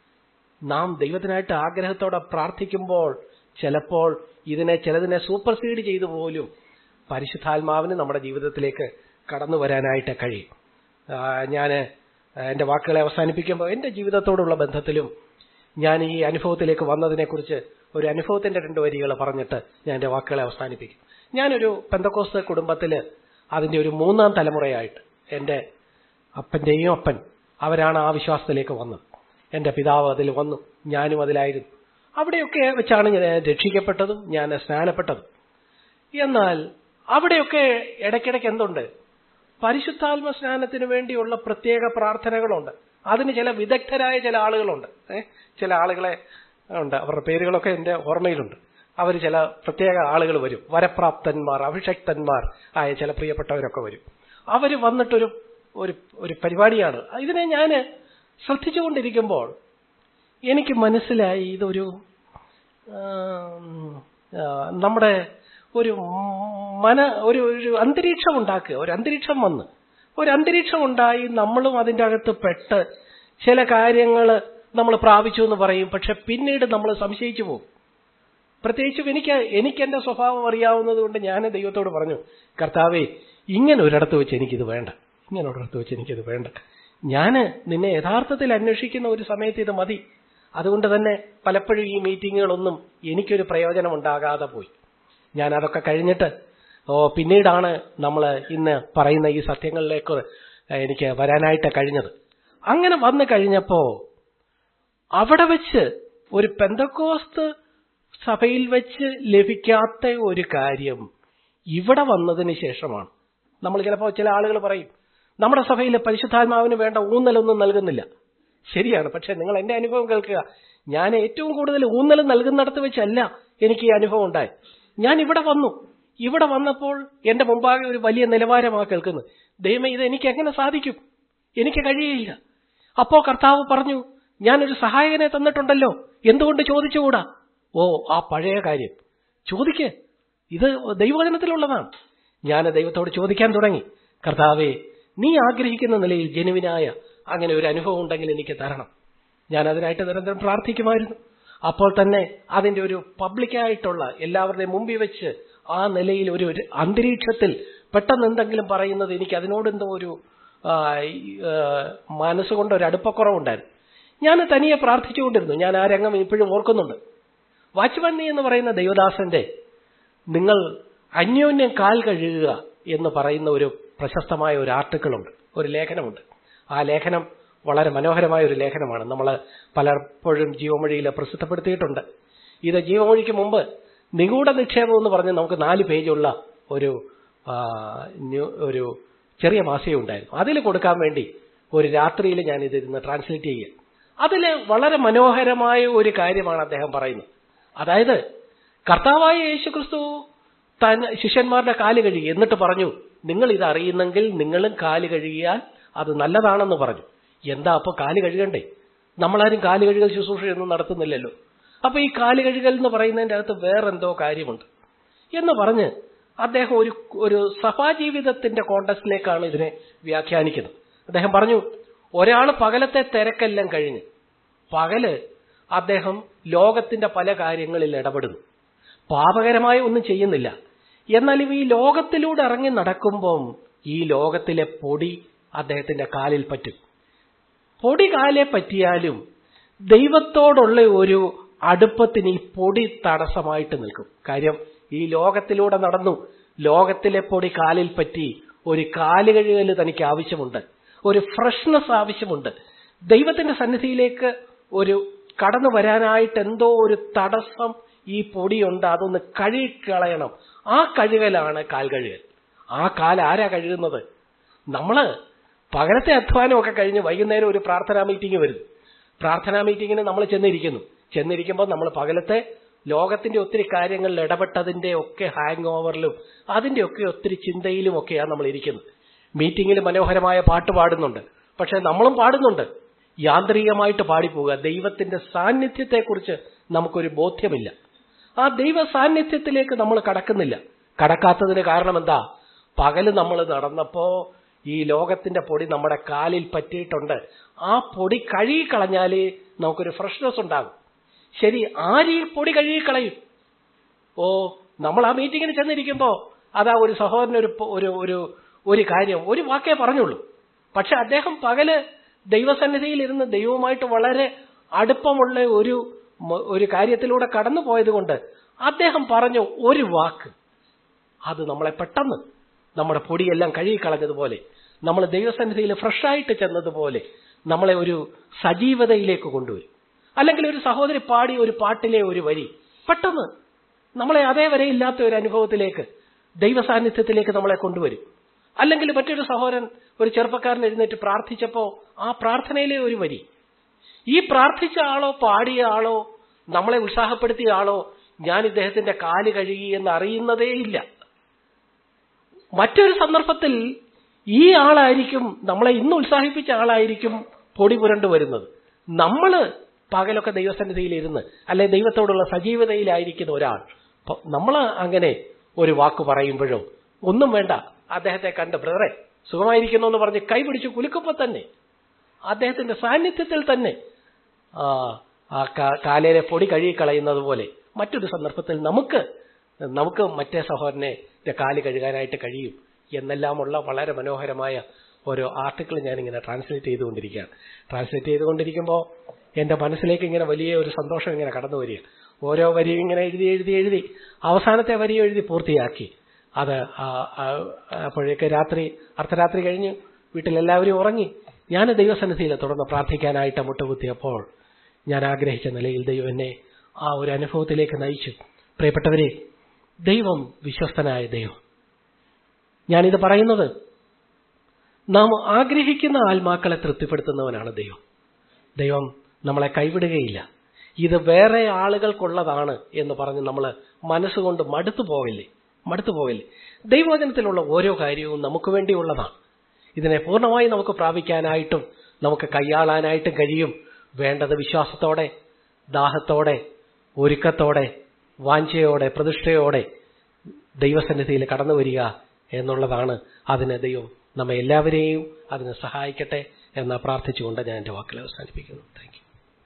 നാം ദൈവത്തിനായിട്ട് ആഗ്രഹത്തോടെ പ്രാർത്ഥിക്കുമ്പോൾ ചിലപ്പോൾ ഇതിനെ ചിലതിനെ സൂപ്പർസീഡ് ചെയ്തു പോലും പരിശുദ്ധാത്മാവിന് നമ്മുടെ ജീവിതത്തിലേക്ക് കടന്നു വരാനായിട്ട് കഴിയും ഞാൻ എൻ്റെ വാക്കുകളെ അവസാനിപ്പിക്കുമ്പോൾ എൻ്റെ ജീവിതത്തോടുള്ള ബന്ധത്തിലും ഞാൻ ഈ അനുഭവത്തിലേക്ക് വന്നതിനെക്കുറിച്ച് ഒരു അനുഭവത്തിന്റെ രണ്ട് വരികൾ പറഞ്ഞിട്ട് ഞാൻ എൻ്റെ വാക്കുകളെ അവസാനിപ്പിക്കും ഞാനൊരു പെന്തക്കോസ് കുടുംബത്തില് അതിന്റെ ഒരു മൂന്നാം തലമുറയായിട്ട് എൻ്റെ അപ്പന്റെയും അപ്പൻ അവരാണ് ആ വിശ്വാസത്തിലേക്ക് വന്നത് എൻ്റെ പിതാവ് അതിൽ വന്നു ഞാനും അതിലായിരുന്നു അവിടെയൊക്കെ വെച്ചാണ് ഞാൻ രക്ഷിക്കപ്പെട്ടതും ഞാൻ സ്നാനപ്പെട്ടതും എന്നാൽ അവിടെയൊക്കെ ഇടയ്ക്കിടയ്ക്ക് എന്തുണ്ട് പരിശുദ്ധാത്മ സ്നാനത്തിന് വേണ്ടിയുള്ള പ്രത്യേക പ്രാർത്ഥനകളുണ്ട് അതിന് ചില വിദഗ്ധരായ ചില ആളുകളുണ്ട് ഏഹ് ചില ആളുകളെ ഉണ്ട് അവരുടെ പേരുകളൊക്കെ എൻ്റെ ഓർമ്മയിലുണ്ട് അവർ ചില പ്രത്യേക ആളുകൾ വരും വരപ്രാപ്തന്മാർ അഭിഷക്തന്മാർ ആയ ചില പ്രിയപ്പെട്ടവരൊക്കെ വരും അവർ വന്നിട്ടൊരു ഒരു ഒരു പരിപാടിയാണ് ഇതിനെ ഞാൻ ശ്രദ്ധിച്ചുകൊണ്ടിരിക്കുമ്പോൾ എനിക്ക് മനസ്സിലായി ഇതൊരു നമ്മുടെ ഒരു മന ഒരു ഒരു അന്തരീക്ഷം ഉണ്ടാക്കുക ഒരു അന്തരീക്ഷം വന്ന് ഒരു അന്തരീക്ഷം ഉണ്ടായി നമ്മളും അതിൻ്റെ അകത്ത് പെട്ട് ചില കാര്യങ്ങൾ നമ്മൾ പ്രാപിച്ചു എന്ന് പറയും പക്ഷെ പിന്നീട് നമ്മൾ സംശയിച്ചു പോകും പ്രത്യേകിച്ചും എനിക്ക് എനിക്ക് എന്റെ സ്വഭാവം അറിയാവുന്നത് കൊണ്ട് ഞാൻ ദൈവത്തോട് പറഞ്ഞു കർത്താവേ ഇങ്ങനെ ഒരിടത്ത് വെച്ച് എനിക്കിത് വേണ്ട ഇങ്ങനെ ഒരിടത്ത് വെച്ച് എനിക്കിത് വേണ്ട ഞാൻ നിന്നെ യഥാർത്ഥത്തിൽ അന്വേഷിക്കുന്ന ഒരു സമയത്ത് ഇത് മതി അതുകൊണ്ട് തന്നെ പലപ്പോഴും ഈ മീറ്റിങ്ങുകളൊന്നും എനിക്കൊരു പ്രയോജനം ഉണ്ടാകാതെ പോയി ഞാൻ അതൊക്കെ കഴിഞ്ഞിട്ട് ഓ പിന്നീടാണ് നമ്മൾ ഇന്ന് പറയുന്ന ഈ സത്യങ്ങളിലേക്ക് എനിക്ക് വരാനായിട്ട് കഴിഞ്ഞത് അങ്ങനെ വന്നു കഴിഞ്ഞപ്പോ അവിടെ വെച്ച് ഒരു പെന്തക്കോസ്ത് സഭയിൽ വെച്ച് ലഭിക്കാത്ത ഒരു കാര്യം ഇവിടെ വന്നതിന് ശേഷമാണ് നമ്മൾ ചിലപ്പോൾ ചില ആളുകൾ പറയും നമ്മുടെ സഭയിൽ പരിശുദ്ധാത്മാവിന് വേണ്ട ഊന്നലൊന്നും നൽകുന്നില്ല ശരിയാണ് പക്ഷെ നിങ്ങൾ എന്റെ അനുഭവം കേൾക്കുക ഞാൻ ഏറ്റവും കൂടുതൽ ഊന്നൽ നൽകുന്നിടത്ത് വെച്ചല്ല എനിക്ക് ഈ അനുഭവം ഉണ്ടായി ഞാൻ ഇവിടെ വന്നു ഇവിടെ വന്നപ്പോൾ എന്റെ മുമ്പാകെ ഒരു വലിയ നിലവാരമാണ് കേൾക്കുന്നത് ദൈവമേ ഇത് എനിക്ക് എങ്ങനെ സാധിക്കും എനിക്ക് കഴിയില്ല അപ്പോ കർത്താവ് പറഞ്ഞു ഞാനൊരു സഹായകനെ തന്നിട്ടുണ്ടല്ലോ എന്തുകൊണ്ട് ചോദിച്ചുകൂടാ ഓ ആ പഴയ കാര്യം ചോദിക്ക് ഇത് ദൈവവചനത്തിലുള്ളതാണ് ഞാൻ ദൈവത്തോട് ചോദിക്കാൻ തുടങ്ങി കർത്താവേ നീ ആഗ്രഹിക്കുന്ന നിലയിൽ ജനുവിനായ അങ്ങനെ ഒരു അനുഭവം ഉണ്ടെങ്കിൽ എനിക്ക് തരണം ഞാൻ അതിനായിട്ട് നിരന്തരം പ്രാർത്ഥിക്കുമായിരുന്നു അപ്പോൾ തന്നെ അതിന്റെ ഒരു പബ്ലിക്കായിട്ടുള്ള എല്ലാവരുടെയും മുമ്പിൽ വെച്ച് ആ നിലയിൽ ഒരു ഒരു അന്തരീക്ഷത്തിൽ പെട്ടെന്ന് എന്തെങ്കിലും പറയുന്നത് എനിക്ക് അതിനോടെന്തോ ഒരു ആ, ഈ, ആ, മനസ്സുകൊണ്ട് ഒരു അടുപ്പക്കുറവുണ്ടായിരുന്നു ഞാൻ തനിയെ പ്രാർത്ഥിച്ചുകൊണ്ടിരുന്നു ഞാൻ ആ രംഗം ഇപ്പോഴും ഓർക്കുന്നുണ്ട് വാച്ച്മണ്ണി എന്ന് പറയുന്ന ദൈവദാസന്റെ നിങ്ങൾ അന്യോന്യം കാൽ കഴുകുക എന്ന് പറയുന്ന ഒരു പ്രശസ്തമായ ഒരു ആർട്ടിക്കിളുണ്ട് ഒരു ലേഖനമുണ്ട് ആ ലേഖനം വളരെ മനോഹരമായ ഒരു ലേഖനമാണ് നമ്മൾ പലപ്പോഴും ജീവമൊഴിയിൽ പ്രസിദ്ധപ്പെടുത്തിയിട്ടുണ്ട് ഇത് ജീവമൊഴിക്ക് മുമ്പ് നിഗൂഢ നിക്ഷേപം എന്ന് പറഞ്ഞ് നമുക്ക് നാല് പേജുള്ള ഒരു ആ, ന്യൂ- ഒരു ചെറിയ മാസിക ഉണ്ടായിരുന്നു അതിൽ കൊടുക്കാൻ വേണ്ടി ഒരു രാത്രിയിൽ ഞാൻ ഇതിരുന്ന് ട്രാൻസ്ലേറ്റ് ചെയ്യുക അതിൽ വളരെ മനോഹരമായ ഒരു കാര്യമാണ് അദ്ദേഹം പറയുന്നത് അതായത് കർത്താവായ യേശുക്രിസ്തു താൻ ശിഷ്യന്മാരുടെ കാല് കഴുകി എന്നിട്ട് പറഞ്ഞു നിങ്ങൾ ഇത് അറിയുന്നെങ്കിൽ നിങ്ങളും കാല് കഴുകിയാൽ അത് നല്ലതാണെന്ന് പറഞ്ഞു എന്താ അപ്പൊ കാല് കഴുകണ്ടേ നമ്മളാരും കാല് കഴുകൽ ശുശ്രൂഷയൊന്നും നടത്തുന്നില്ലല്ലോ അപ്പൊ ഈ കാല് കഴുകൽ എന്ന് പറയുന്നതിന്റെ അകത്ത് വേറെന്തോ കാര്യമുണ്ട് എന്ന് പറഞ്ഞ് അദ്ദേഹം ഒരു ഒരു സഭാജീവിതത്തിന്റെ കോണ്ടസ്റ്റിലേക്കാണ് ഇതിനെ വ്യാഖ്യാനിക്കുന്നത് അദ്ദേഹം പറഞ്ഞു ഒരാൾ പകലത്തെ തിരക്കെല്ലാം കഴിഞ്ഞ് പകല് അദ്ദേഹം ലോകത്തിന്റെ പല കാര്യങ്ങളിൽ ഇടപെടുന്നു പാപകരമായ ഒന്നും ചെയ്യുന്നില്ല എന്നാലും ഈ ലോകത്തിലൂടെ ഇറങ്ങി നടക്കുമ്പം ഈ ലോകത്തിലെ പൊടി അദ്ദേഹത്തിന്റെ കാലിൽ പറ്റും പൊടി കാലെ പറ്റിയാലും ദൈവത്തോടുള്ള ഒരു അടുപ്പത്തിന് ഈ പൊടി തടസ്സമായിട്ട് നിൽക്കും കാര്യം ഈ ലോകത്തിലൂടെ നടന്നു ലോകത്തിലെ പൊടി കാലിൽ പറ്റി ഒരു കാല് കഴുകൽ തനിക്ക് ആവശ്യമുണ്ട് ഒരു ഫ്രഷ്നെസ് ആവശ്യമുണ്ട് ദൈവത്തിന്റെ സന്നിധിയിലേക്ക് ഒരു കടന്നു വരാനായിട്ട് എന്തോ ഒരു തടസ്സം ഈ പൊടിയുണ്ട് അതൊന്ന് കഴുകിക്കളയണം ആ കഴുകലാണ് കാൽ കഴുകൽ ആ കാൽ ആരാ കഴുകുന്നത് നമ്മള് പകലത്തെ അധ്വാനമൊക്കെ കഴിഞ്ഞ് വൈകുന്നേരം ഒരു പ്രാർത്ഥനാ മീറ്റിംഗ് വരും പ്രാർത്ഥനാ മീറ്റിങ്ങിന് നമ്മൾ ചെന്നിരിക്കുന്നു ചെന്നിരിക്കുമ്പോൾ നമ്മൾ പകലത്തെ ലോകത്തിന്റെ ഒത്തിരി കാര്യങ്ങളിൽ ഇടപെട്ടതിന്റെ ഒക്കെ ഹാങ് ഓവറിലും അതിന്റെ ഒക്കെ ഒത്തിരി ചിന്തയിലും ഒക്കെയാണ് നമ്മൾ ഇരിക്കുന്നത് മീറ്റിംഗിൽ മനോഹരമായ പാട്ട് പാടുന്നുണ്ട് പക്ഷെ നമ്മളും പാടുന്നുണ്ട് യാന്ത്രികമായിട്ട് പാടിപ്പോവുക ദൈവത്തിന്റെ സാന്നിധ്യത്തെക്കുറിച്ച് നമുക്കൊരു ബോധ്യമില്ല ആ ദൈവ സാന്നിധ്യത്തിലേക്ക് നമ്മൾ കടക്കുന്നില്ല കടക്കാത്തതിന് കാരണം എന്താ പകല് നമ്മൾ നടന്നപ്പോ ഈ ലോകത്തിന്റെ പൊടി നമ്മുടെ കാലിൽ പറ്റിയിട്ടുണ്ട് ആ പൊടി കഴുകിക്കളഞ്ഞാലേ നമുക്കൊരു ഫ്രഷ്നെസ് ഉണ്ടാകും ശരി ആര് ഈ പൊടി കഴുകിക്കളയും ഓ നമ്മൾ ആ മീറ്റിങ്ങിന് ചെന്നിരിക്കുമ്പോ അതാ ഒരു സഹോദരൻ ഒരു പ- ഒരു ഒരു ഒരു കാര്യം ഒരു വാക്കേ പറഞ്ഞുള്ളൂ പക്ഷെ അദ്ദേഹം പകല് ദൈവസന്നിധിയിൽ ഇരുന്ന് ദൈവവുമായിട്ട് വളരെ അടുപ്പമുള്ള ഒരു മ- ഒരു കാര്യത്തിലൂടെ കടന്നു പോയതുകൊണ്ട് അദ്ദേഹം പറഞ്ഞു ഒരു വാക്ക് അത് നമ്മളെ പെട്ടെന്ന് നമ്മുടെ പൊടിയെല്ലാം കഴുകിക്കളഞ്ഞതുപോലെ നമ്മൾ ദൈവസന്നിധിയിൽ ഫ്രഷായിട്ട് ചെന്നതുപോലെ നമ്മളെ ഒരു സജീവതയിലേക്ക് കൊണ്ടുവരും അല്ലെങ്കിൽ ഒരു സഹോദരി പാടി ഒരു പാട്ടിലെ ഒരു വരി പെട്ടെന്ന് നമ്മളെ അതേവരെ ഇല്ലാത്ത ഒരു അനുഭവത്തിലേക്ക് ദൈവസാന്നിധ്യത്തിലേക്ക് നമ്മളെ കൊണ്ടുവരും അല്ലെങ്കിൽ മറ്റൊരു സഹോദരൻ ഒരു ചെറുപ്പക്കാരൻ എഴുന്നേറ്റ് പ്രാർത്ഥിച്ചപ്പോ ആ പ്രാർത്ഥനയിലെ ഒരു വരി ഈ പ്രാർത്ഥിച്ച ആളോ പാടിയ ആളോ നമ്മളെ ഉത്സാഹപ്പെടുത്തിയ ആളോ ഞാൻ ഇദ്ദേഹത്തിന്റെ കാല് കഴുകി എന്ന് അറിയുന്നതേയില്ല മറ്റൊരു സന്ദർഭത്തിൽ ഈ ആളായിരിക്കും നമ്മളെ ഇന്ന് ഉത്സാഹിപ്പിച്ച ആളായിരിക്കും പൊടി പുരണ്ടു വരുന്നത് നമ്മള് പകലൊക്കെ ദൈവസന്നിധിയിൽ ഇരുന്ന് അല്ലെ ദൈവത്തോടുള്ള സജീവതയിലായിരിക്കുന്ന ഒരാൾ നമ്മൾ അങ്ങനെ ഒരു വാക്ക് പറയുമ്പോഴോ ഒന്നും വേണ്ട അദ്ദേഹത്തെ കണ്ട് ബ്രദറെ സുഖമായിരിക്കുന്നു എന്ന് പറഞ്ഞ് കൈപിടിച്ച് കുലുക്കുമ്പോൾ തന്നെ അദ്ദേഹത്തിന്റെ സാന്നിധ്യത്തിൽ തന്നെ ആ, ആ കാ- കാലയിലെ പൊടി കഴുകിക്കളയുന്നത് പോലെ മറ്റൊരു സന്ദർഭത്തിൽ നമുക്ക് നമുക്ക് മറ്റേ സഹോദരനെ ന്റെ കാല് കഴുകാനായിട്ട് കഴിയും എന്നെല്ലാമുള്ള വളരെ മനോഹരമായ ഒരു ആർട്ടിക്കിൾ ഞാനിങ്ങനെ ട്രാൻസ്ലേറ്റ് ചെയ്തുകൊണ്ടിരിക്കുകയാണ് ട്രാൻസ്ലേറ്റ് ചെയ്തുകൊണ്ടിരിക്കുമ്പോൾ എന്റെ മനസ്സിലേക്ക് ഇങ്ങനെ വലിയ ഒരു സന്തോഷം ഇങ്ങനെ കടന്നു വരിക ഓരോ വരിയും ഇങ്ങനെ എഴുതി എഴുതി എഴുതി അവസാനത്തെ വരി എഴുതി പൂർത്തിയാക്കി അത് ആ- ആ- അപ്പോഴേക്ക് രാത്രി അർദ്ധരാത്രി കഴിഞ്ഞ് വീട്ടിലെല്ലാവരും ഉറങ്ങി ഞാൻ ദൈവസന്നിധിയിൽ തുടർന്ന് പ്രാർത്ഥിക്കാനായിട്ട് മുട്ടുകുത്തിയപ്പോൾ ഞാൻ ആഗ്രഹിച്ച നിലയിൽ ദൈവം എന്നെ ആ ഒരു അനുഭവത്തിലേക്ക് നയിച്ചു പ്രിയപ്പെട്ടവരെ ദൈവം വിശ്വസ്തനായ ദൈവം ഞാനിത് പറയുന്നത് നാം ആഗ്രഹിക്കുന്ന ആത്മാക്കളെ തൃപ്തിപ്പെടുത്തുന്നവനാണ് ദൈവം ദൈവം നമ്മളെ കൈവിടുകയില്ല ഇത് വേറെ ആളുകൾക്കുള്ളതാണ് എന്ന് പറഞ്ഞ് നമ്മൾ മനസ്സുകൊണ്ട് മടുത്തു പോവില്ലേ മടുത്തു പോവില്ലേ ദൈവവചനത്തിലുള്ള ഓരോ കാര്യവും നമുക്ക് വേണ്ടിയുള്ളതാണ് ഇതിനെ പൂർണ്ണമായി നമുക്ക് പ്രാപിക്കാനായിട്ടും നമുക്ക് കൈയാളാനായിട്ടും കഴിയും വേണ്ടത് വിശ്വാസത്തോടെ ദാഹത്തോടെ ഒരുക്കത്തോടെ വാഞ്ചയോടെ പ്രതിഷ്ഠയോടെ ദൈവസന്നിധിയിൽ കടന്നു വരിക എന്നുള്ളതാണ് അതിന് ദൈവം നമ്മെ എല്ലാവരെയും അതിന് സഹായിക്കട്ടെ എന്ന് പ്രാർത്ഥിച്ചുകൊണ്ട് ഞാൻ എൻ്റെ വാക്കുകൾ അവസാനിപ്പിക്കുന്നു താങ്ക് യു